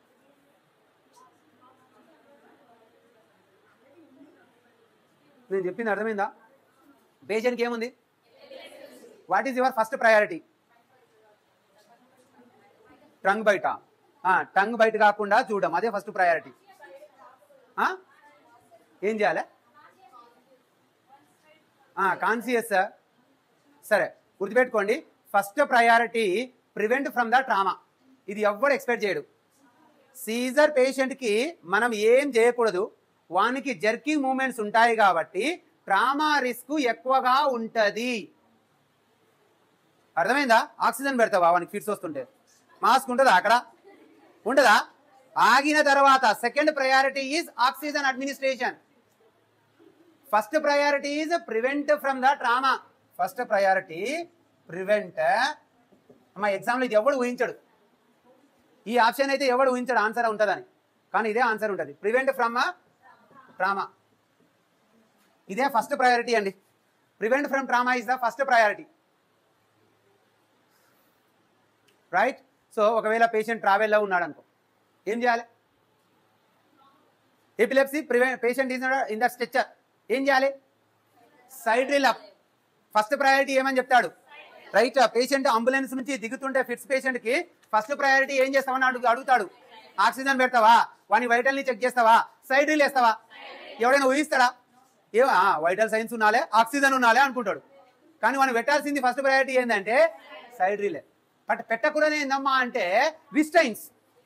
S1: నేను చెప్పింది అర్థమైందా పేషెంట్కి ఏముంది what is your first priority tongue బయట టంగ్ బయట కాకుండా చూడడం అదే ఫస్ట్ ప్రయారిటీ ఏం చేయాలి కాన్సియస్ సరే గుర్తుపెట్టుకోండి first priority prevent from the trauma ఇది ఎవ్వడు ఎక్స్పెక్ట్ చేయడు సీజర్ పేషెంట్కి మనం ఏం చేయకూడదు వానికి జర్కింగ్ మూమెంట్స్ ఉంటాయి కాబట్టి ట్రామా రిస్క్ ఎక్కువగా ఉంటది అర్థమైందా ఆక్సిజన్ పెడతావా వానికి ఫిట్స్ వస్తుంటే మాస్క్ ఉంటుందా అక్కడ ఉండదా ఆగిన తర్వాత second priority is oxygen administration first priority is prevent from the trauma first priority prevent మా ఎగ్జామ్లో ఇది ఎవడు ఊహించడు ఈ ఆప్షన్ అయితే ఎవడు ఊహించడు ఆన్సర్ ఉంటుందని కానీ ఇదే ఆన్సర్ ఉంటుంది ప్రివెంట్ ఫ్రమ్ ట్రామా ఇదే ఫస్ట్ ప్రయారిటీ అండి prevent from trauma is the first priority right so ఒకవేళ పేషెంట్ ట్రావెల్లో ఉన్నాడు అనుకో ఏం చేయాలి epilepsy prevent patient is in the stretcher ఏం చేయాలి side rail up first priority ఏమని చెప్తాడు రైట్ పేషెంట్ అంబులెన్స్ నుంచి దిగుతుంటే ఫిట్స్ పేషెంట్ కి ఫస్ట్ ప్రయారిటీ ఏం చేస్తావని అడుగు అడుగుతాడు ఆక్సిజన్ పెడతావా వాని వైటల్ ని చెక్ చేస్తావా సైడ్ రిల్ వేస్తావా ఎవడైనా ఊహిస్తాడా ఏ వైటల్ సైన్స్ ఉన్నాలే ఆక్సిజన్ ఉన్నాలే అనుకుంటాడు కానీ మనం పెట్టాల్సింది ఫస్ట్ ప్రయారిటీ ఏంటంటే సైడ్ రిలే బట్ పెట్టకూడదు ఏందమ్మా అంటే విస్టైన్స్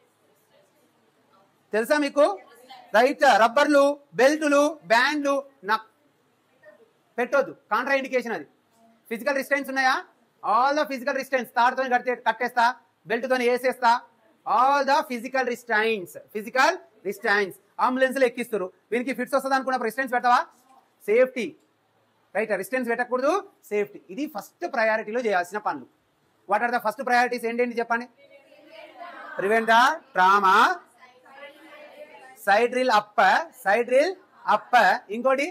S1: తెలుసా మీకు రైట్ రబ్బర్లు బెల్టులు బ్యాండ్లు నక్ పెట్టొద్దు కాంట్రా ఇండికేషన్ అది ఫిజికల్ రిస్టెన్స్ ఉన్నాయా ఆల్ ద ఫిజికల్ రిస్టెన్స్ తాడుతో కట్టే కట్టేస్తా బెల్ట్ తోని వేసేస్తా all the physical restraints physical restraints ambulance లో ఎక్కిస్తారు వీనికి ఫిట్స్ వస్తుంది అనుకున్నప్పుడు రిస్టెన్స్ పెట్టవా సేఫ్టీ రైట్ రిస్టెన్స్ పెట్టకూడదు సేఫ్టీ ఇది ఫస్ట్ ప్రయారిటీలో చేయాల్సిన పనులు what are the first priorities ఏంటండి చెప్పండి prevent the trauma side rail up side rail up ఇంకోటి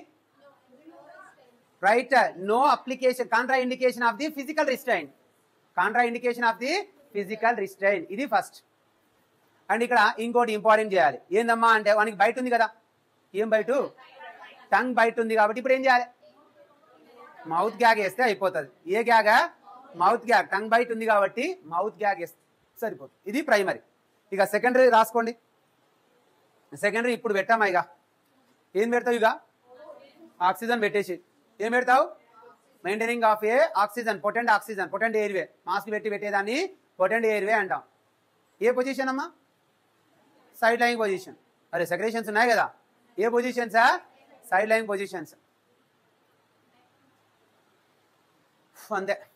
S1: right no application contraindication of the physical restraint contraindication of the physical restraint ఇది first and ఇక్కడ ఇంకోటి important చేయాలి ఏందమ్మా అంటే వానికి బయట ఉంది కదా ఏం బయట టంగ్ బయట ఉంది కాబట్టి ఇప్పుడు ఏం చేయాలి మౌత్ గ్యాగ్ వేస్తే అయిపోతుంది a gag mouth gag tongue బయట ఉంది కాబట్టి మౌత్ గ్యాగ్ వేస్తే సరిపోతుంది ఇది ప్రైమరీ ఇక సెకండరీ రాసుకోండి సెకండరీ ఇప్పుడు పెట్టామా ఇక ఏం పెడతావు ఇక ఆక్సిజన్ పెట్టేసి ఏం పెడతావు maintaining of a oxygen potent oxygen potent airway mask పెట్టి పెట్టేదాన్ని పొటెంట్ ఎయిర్వే అంటాం ఏ పొజిషన్ అమ్మా సైడ్ లైన్ పొజిషన్ అరే సెక్రేషన్స్ ఉన్నాయి కదా ఏ పొజిషన్సా సైడ్ లైన్ పొజిషన్స్ అంతే